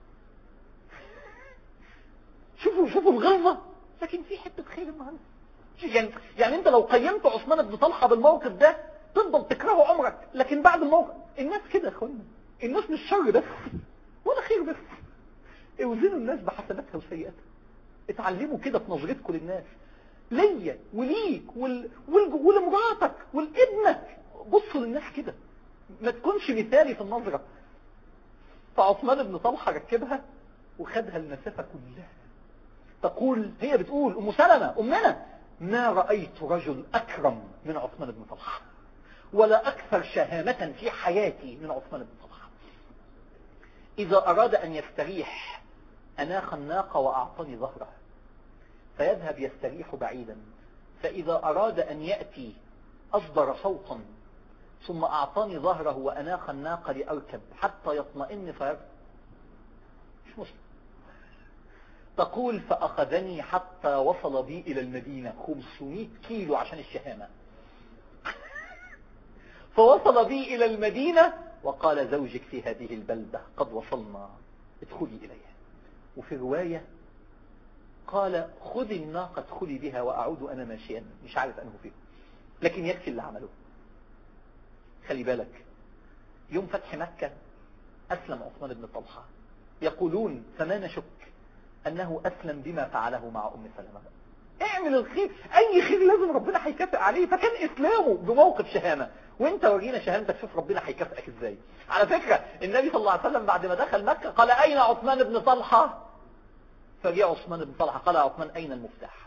شوفوا شوفوا الغلظة لكن في حتة خير النهارده يعني يعني انت لو قيمت عثمان بن طلحة بالموقف ده تفضل تكرهه عمرك لكن بعد الموقف الناس كده يا اخوانا الناس مش شر بس ولا خير بس اوزنوا الناس بحسناتها وسيئاتها اتعلموا كده في نظرتكم للناس ليا وليك وال... وال... ولمراتك ولابنك بصوا للناس كده ما تكونش مثالي في النظرة فعثمان بن طلحة ركبها وخدها المسافة كلها تقول هي بتقول أم سلمة أمنا ما رأيت رجل أكرم من عثمان بن طلحة ولا أكثر شهامة في حياتي من عثمان بن طلحة إذا أراد أن يستريح أناخ الناقة وأعطني ظهره فيذهب يستريح بعيدا فإذا أراد أن يأتي أصدر صوتا ثم أعطاني ظهره وأناخ الناقة لأركب حتى يطمئن فيركب مش مسلم تقول فأخذني حتى وصل بي إلى المدينة 500 كيلو عشان الشهامة فوصل بي إلى المدينة وقال زوجك في هذه البلدة قد وصلنا ادخلي إليها وفي رواية قال خذي الناقة ادخلي بها وأعود أنا ماشيا مش عارف أنه فيه لكن يكفي اللي عمله خلي بالك يوم فتح مكة أسلم عثمان بن طلحة يقولون فما نشك أنه أسلم بما فعله مع أم سلمة اعمل الخير أي خير لازم ربنا هيكافئ عليه فكان إسلامه بموقف شهامة وانت ورينا شهامتك شوف ربنا هيكافئك ازاي على فكرة النبي صلى الله عليه وسلم بعد ما دخل مكة قال أين عثمان بن طلحة فجاء عثمان بن طلحة قال عثمان أين المفتاح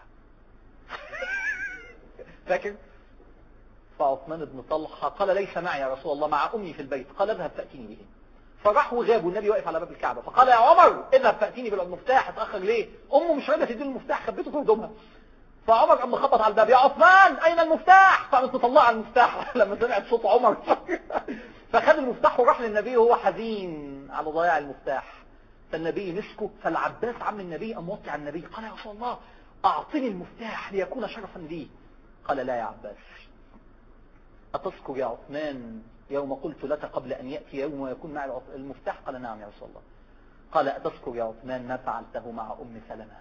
فاكر فعثمان بن طلحة قال ليس معي يا رسول الله مع أمي في البيت قال اذهب فأتيني به فراح وغاب والنبي واقف على باب الكعبة فقال يا عمر اذهب فأتيني بالمفتاح اتأخر ليه أمه مش راضية تديله المفتاح خبيته في هدومها فعمر قام خبط على الباب يا عثمان أين المفتاح فقامت مطلعه المفتاح لما سمعت صوت عمر فخد المفتاح وراح للنبي وهو حزين على ضياع المفتاح فالنبي مسكه فالعباس عم النبي قام وطي على النبي قال يا رسول الله أعطني المفتاح ليكون شرفا لي قال لا يا عباس أتذكر يا عثمان يوم قلت لك قبل أن يأتي يوم ويكون معي المفتاح قال نعم يا رسول الله قال أتذكر يا عثمان ما فعلته مع أم سلمة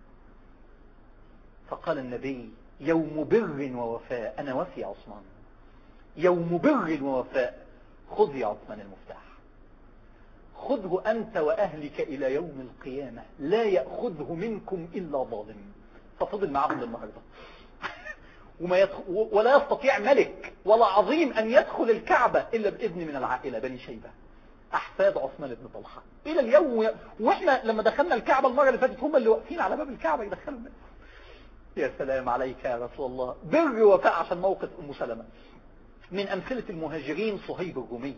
فقال النبي يوم بر ووفاء أنا وفي يا عثمان يوم بر ووفاء خذ يا عثمان المفتاح خذه أنت وأهلك إلى يوم القيامة لا يأخذه منكم إلا ظالم ففضل معهم للنهاردة وما يدخل ولا يستطيع ملك ولا عظيم أن يدخل الكعبة إلا بإذن من العائلة بني شيبة أحفاد عثمان بن طلحة إلى اليوم وإحنا لما دخلنا الكعبة المرة اللي فاتت هم اللي واقفين على باب الكعبة يدخلوا الناس يا سلام عليك يا رسول الله بر وفاء عشان موقف أم سلمة من أمثلة المهاجرين صهيب الرومي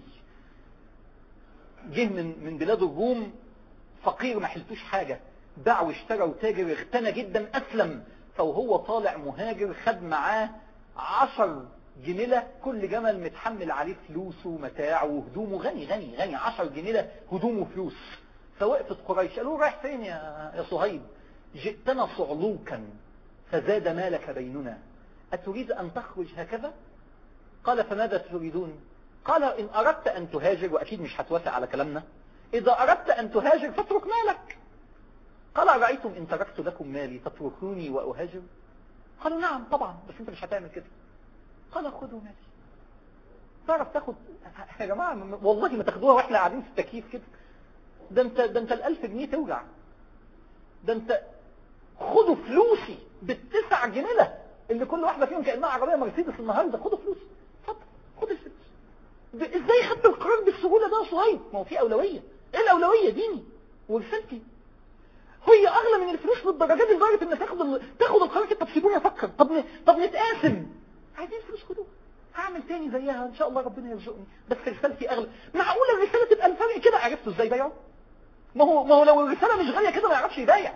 جه من من بلاد الروم فقير ما حلتوش حاجة باع واشترى وتاجر اغتنى جدا أسلم فوهو طالع مهاجر خد معاه عشر جميلة كل جمل متحمل عليه فلوسه ومتاعه وهدومه غني غني غني عشر جميلة هدومه وفلوس فوقفت قريش قالوا رايح فين يا يا صهيب جئتنا صعلوكا فزاد مالك بيننا أتريد أن تخرج هكذا قال فماذا تريدون قال إن أردت أن تهاجر وأكيد مش هتوافق على كلامنا إذا أردت أن تهاجر فاترك مالك قال رأيتم إن تركت لكم مالي تتركوني وأهاجر قالوا نعم طبعا بس أنت مش هتعمل كده قال خذوا مالي تعرف تاخد يا جماعة والله ما تاخدوها واحنا قاعدين في التكييف كده ده انت ده انت الألف جنيه توجع ده انت خدوا فلوسي بالتسع جنيه اللي كل واحدة فيهم كأنها عربية مرسيدس النهاردة خدوا فلوسي اتفضل خد الفلوس ازاي خدت القرار بالسهولة ده يا صهيب ما هو في أولوية ايه الأولوية ديني ورسالتي هي اغلى من الفلوس للدرجه دي لدرجه ان تاخد ال... تاخد القرار طب سيبوني افكر طب ن... طب نتقاسم عايزين فلوس خدوها هعمل تاني زيها ان شاء الله ربنا يرزقني بس رسالتي اغلى معقوله الرساله تبقى الفرق كده عرفتوا ازاي بيعوا ما هو ما هو لو الرساله مش غاليه كده ما يعرفش يبايع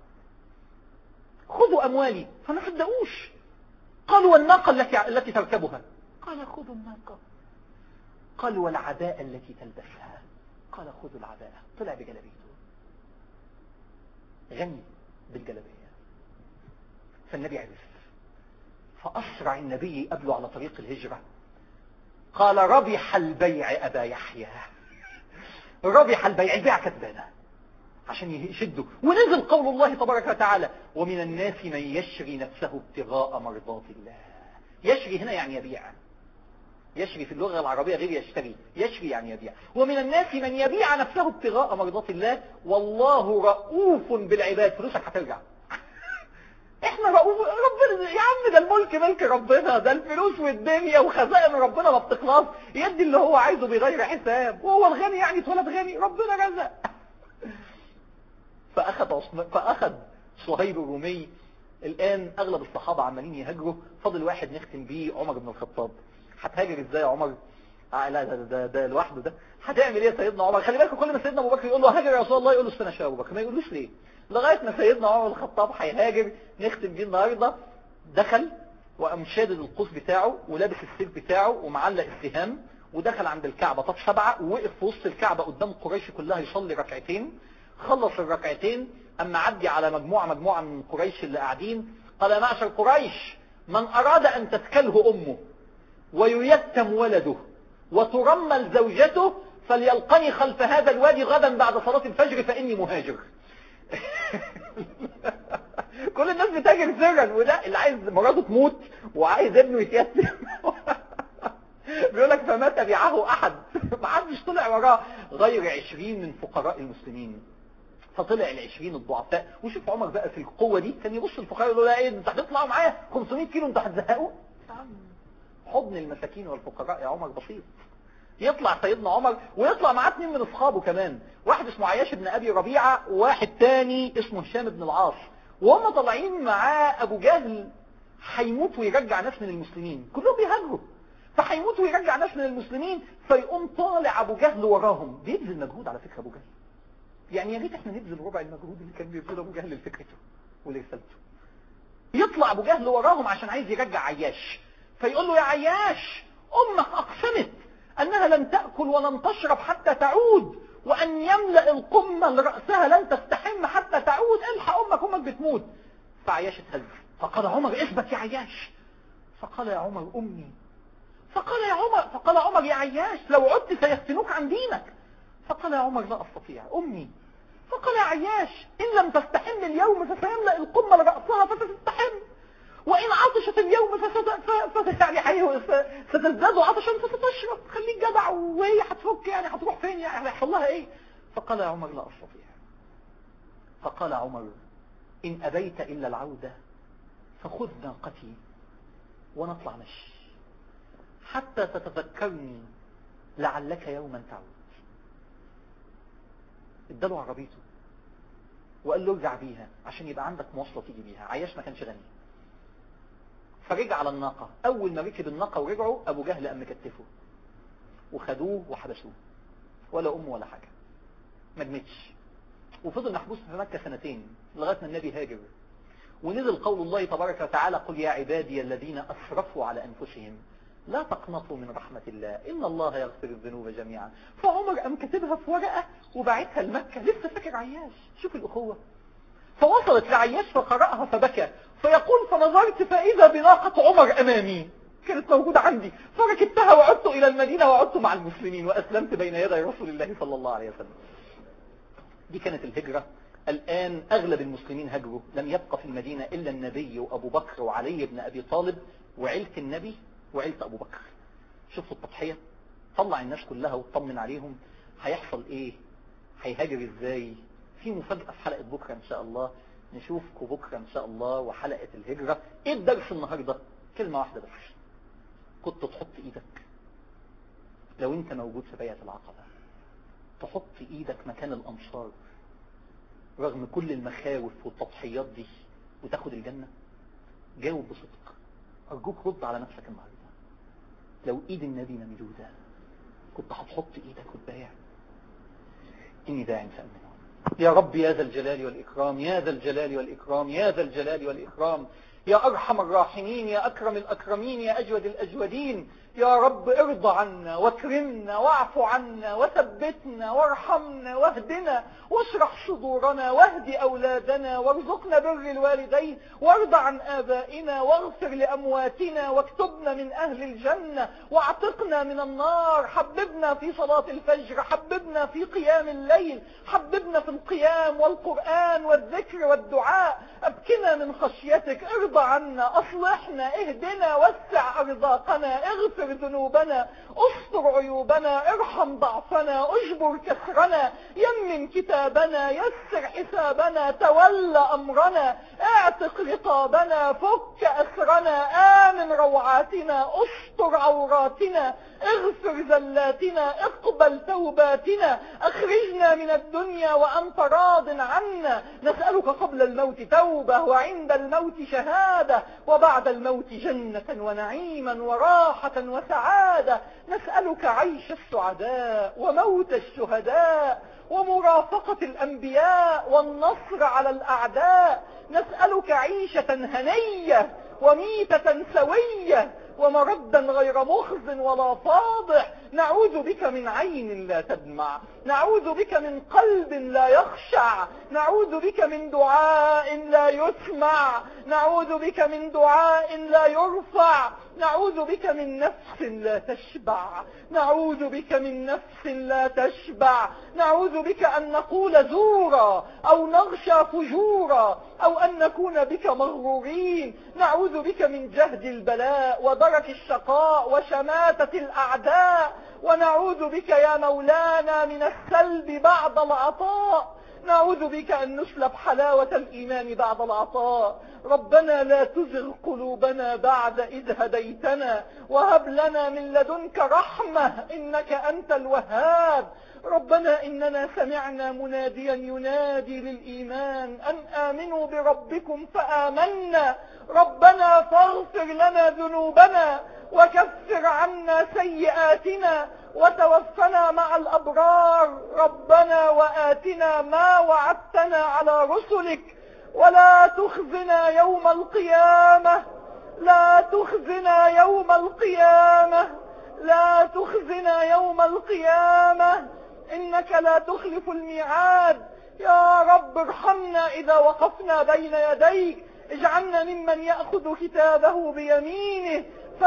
خذوا اموالي فما صدقوش قالوا والناقه التي التي تركبها قال خذوا الناقه قال والعباءه التي تلبسها قال خذوا العباءه طلع بجلابيته غني بالجلابيه فالنبي عرف فأسرع النبي قبله على طريق الهجرة قال ربح البيع أبا يحيى ربح البيع البيع كتبانة عشان يشده ونزل قول الله تبارك وتعالى ومن الناس من يشري نفسه ابتغاء مرضات الله يشري هنا يعني يبيع يشري في اللغة العربية غير يشتري يشري يعني يبيع ومن الناس من يبيع نفسه ابتغاء مرضات الله والله رؤوف بالعباد فلوسك هترجع احنا رؤوف ربنا يا عم ده الملك ملك ربنا ده الفلوس والدنيا وخزائن ربنا ما بتخلص يدي اللي هو عايزه بغير حساب وهو الغني يعني اتولد غني ربنا رزق فاخذ عثمان فاخذ صهيب الرومي الان اغلب الصحابه عمالين يهاجروا فاضل واحد نختم بيه عمر بن الخطاب هتهاجر ازاي يا عمر آه لا ده ده, ده لوحده ده هتعمل ايه يا سيدنا عمر خلي بالك كل ما سيدنا ابو بكر يقول له هاجر يا رسول الله يقول له استنى يا ابو بكر ما يقولوش ليه لغايه ما سيدنا عمر بن الخطاب هيهاجر نختم بيه النهارده دخل وقام شادد القوس بتاعه ولابس السيف بتاعه ومعلق السهام ودخل عند الكعبة طب سبعة ووقف في وسط الكعبة قدام قريش كلها يصلي ركعتين خلص الركعتين اما عدي على مجموعة مجموعة من قريش اللي قاعدين قال يا معشر قريش من اراد ان تتكله امه وييتم ولده وترمل زوجته فليلقني خلف هذا الوادي غدا بعد صلاة الفجر فاني مهاجر كل الناس بتاجر سرا وده اللي عايز مراته تموت وعايز ابنه يتيتم بيقول لك فما تبعه احد ما حدش طلع وراه غير عشرين من فقراء المسلمين فطلع العشرين الضعفاء وشوف عمر بقى في القوة دي كان يبص الفقراء يقول لا ايه انت هتطلعوا معايا 500 كيلو انت هتزهقوا حضن المساكين والفقراء يا عمر بسيط يطلع سيدنا عمر ويطلع معاه اثنين من اصحابه كمان واحد اسمه عياش بن ابي ربيعة وواحد تاني اسمه هشام بن العاص وهم طالعين معاه ابو جهل هيموت ويرجع ناس من المسلمين كلهم بيهاجروا فهيموت ويرجع ناس من المسلمين فيقوم طالع ابو جهل وراهم بيبذل مجهود على فكره ابو جهل يعني يا ريت احنا نبذل ربع المجهود اللي كان بيبذله ابو جهل لفكرته ولرسالته يطلع ابو جهل وراهم عشان عايز يرجع عياش فيقول له يا عياش امك اقسمت انها لن تاكل ولن تشرب حتى تعود وان يملا القمه لراسها لن تستحم حتى تعود الحق امك امك بتموت فعياش اتهز فقال عمر اثبت يا عياش فقال يا عمر امي فقال يا عمر فقال عمر يا عياش لو عدت سيفتنوك عن دينك فقال يا عمر لا استطيع امي فقال يا عياش ان لم تستحم اليوم فسيملا القمه لراسها فستستحم وإن عطشت اليوم فست يعني حي... ستزداد عطشا فستشرب خليك جدع وهي هتفك يعني هتروح فين يعني هيحصل لها ايه فقال يا عمر لا استطيع فقال عمر إن أبيت إلا العودة فخذ ناقتي ونطلع مشي حتى تتذكرني لعلك يوما تعود اداله عربيته وقال له ارجع بيها عشان يبقى عندك مواصلة تيجي بيها عياش ما كانش غني فرجع على الناقة أول ما ركب الناقة ورجعوا أبو جهل قام مكتفه وخدوه وحبسوه ولا أم ولا حاجة ما جمتش وفضل محبوس في مكة سنتين لغاية ما النبي هاجر ونزل قول الله تبارك وتعالى قل يا عبادي الذين أسرفوا على أنفسهم لا تقنطوا من رحمة الله إن الله يغفر الذنوب جميعا فعمر قام كاتبها في ورقة وبعتها لمكة لسه فاكر عياش شوف الأخوة فوصلت لعياش فقرأها فبكى فيقول فنظرت فإذا بناقة عمر أمامي كانت موجودة عندي فركبتها وعدت إلى المدينة وعدت مع المسلمين وأسلمت بين يدي رسول الله صلى الله عليه وسلم دي كانت الهجرة الآن أغلب المسلمين هجروا لم يبقى في المدينة إلا النبي وأبو بكر وعلي بن أبي طالب وعيلة النبي وعيلة أبو بكر شوفوا التضحية طلع الناس كلها وطمن عليهم هيحصل إيه هيهاجر إزاي في مفاجأة في حلقة بكرة إن شاء الله نشوفكم بكرة إن شاء الله وحلقة الهجرة إيه الدرس النهاردة كلمة واحدة بس كنت تحط إيدك لو أنت موجود في بيعة العقبة تحط إيدك مكان الأنصار رغم كل المخاوف والتضحيات دي وتاخد الجنة جاوب بصدق أرجوك رد على نفسك النهاردة لو إيد النبي ممدودة كنت هتحط إيدك وتبايع إني داع فأمنون يا رب يا ذا الجلال والإكرام يا ذا الجلال والإكرام يا ذا الجلال والإكرام يا أرحم الراحمين يا أكرم الأكرمين يا أجود الأجودين يا رب ارضى عنا واكرمنا واعف عنا وثبتنا وارحمنا واهدنا واشرح صدورنا واهد أولادنا وارزقنا بر الوالدين وارضى عن آبائنا واغفر لأمواتنا واكتبنا من أهل الجنة واعتقنا من النار حببنا في صلاة الفجر حببنا في قيام الليل حببنا في القيام والقرآن والذكر والدعاء أبكنا من خشيتك ارضى عنا أصلحنا اهدنا وسع أرزاقنا اغفر ذنوبنا استر عيوبنا ارحم ضعفنا اجبر كسرنا يمن كتابنا يسر حسابنا تولى أمرنا اعتق رقابنا فك أسرنا آمن روعاتنا استر عوراتنا اغفر زلاتنا اقبل توباتنا اخرجنا من الدنيا وأنت راض عنا نسألك قبل الموت توبة وعند الموت شهادة وبعد الموت جنة ونعيما وراحة وسعادة نسألك عيش السعداء وموت الشهداء ومرافقة الأنبياء والنصر على الأعداء نسألك عيشة هنية وميتة سوية ومردا غير مخز ولا فاضح نعوذ بك من عين لا تدمع نعوذ بك من قلب لا يخشع نعوذ بك من دعاء لا يسمع نعوذ بك من دعاء لا يرفع نعوذ بك من نفس لا تشبع نعوذ بك من نفس لا تشبع نعوذ بك أن نقول زورا أو نغشى فجورا أو أن نكون بك مغرورين نعوذ بك من جهد البلاء ودرك الشقاء وشماتة الأعداء ونعوذ بك يا مولانا من السلب بعد العطاء نعوذ بك أن نسلب حلاوة الإيمان بعد العطاء ربنا لا تزغ قلوبنا بعد إذ هديتنا وهب لنا من لدنك رحمة إنك أنت الوهاب ربنا إننا سمعنا مناديا ينادي للإيمان أن آمنوا بربكم فآمنا ربنا فاغفر لنا ذنوبنا وكفر عنا سيئاتنا وتوفنا مع الأبرار ربنا وآتنا ما وعدتنا على رسلك ولا تخزنا يوم القيامة لا تخزنا يوم القيامة لا تخزنا يوم القيامة إنك لا تخلف الميعاد يا رب ارحمنا إذا وقفنا بين يديك اجعلنا ممن يأخذ كتابه بيمينه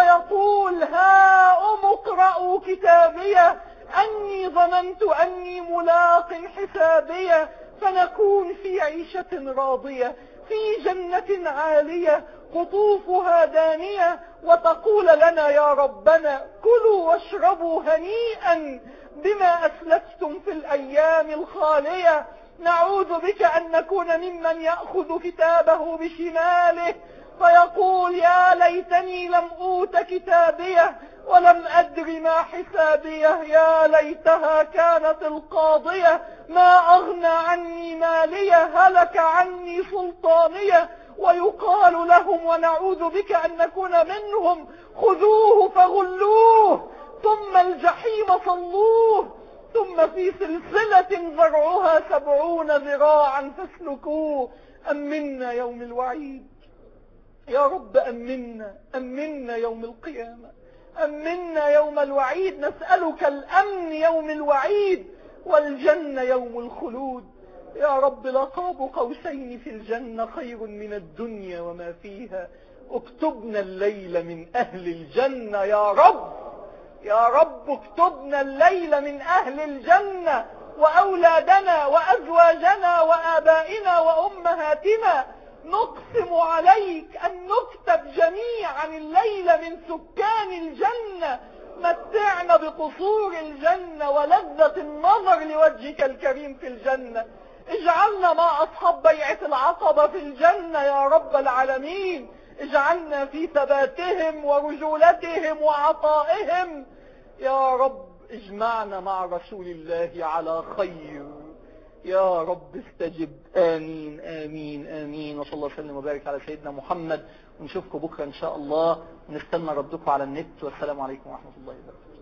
فيقول ها أم اقرأوا كتابية أني ظننت أني ملاق حسابية فنكون في عيشة راضية في جنة عالية قطوفها دانية وتقول لنا يا ربنا كلوا واشربوا هنيئا بما أسلفتم في الأيام الخالية نعوذ بك أن نكون ممن يأخذ كتابه بشماله فيقول يا ليتني لم أوت كتابيه ولم أدر ما حسابيه يا ليتها كانت القاضية ما أغنى عني مالية هلك عني سلطانية ويقال لهم ونعوذ بك أن نكون منهم خذوه فغلوه ثم الجحيم صلوه ثم في سلسلة ذرعها سبعون ذراعا فاسلكوه أمنا يوم الوعيد يا رب أمنا أمنا يوم القيامة أمنا يوم الوعيد نسألك الأمن يوم الوعيد والجنة يوم الخلود يا رب لقاب قوسين في الجنة خير من الدنيا وما فيها اكتبنا الليل من أهل الجنة يا رب يا رب اكتبنا الليل من أهل الجنة وأولادنا وأزواجنا وآبائنا وأمهاتنا نقسم عليك أن نكتب جميعا الليل من سكان الجنة متعنا بقصور الجنة ولذة النظر لوجهك الكريم في الجنة اجعلنا مع أصحاب بيعة العقبة في الجنة يا رب العالمين اجعلنا في ثباتهم ورجولتهم وعطائهم يا رب اجمعنا مع رسول الله على خير يا رب استجب آمين آمين آمين وصلى الله وسلم وبارك على سيدنا محمد ونشوفكم بكرة إن شاء الله ونستنى ردكم على النت والسلام عليكم ورحمة الله وبركاته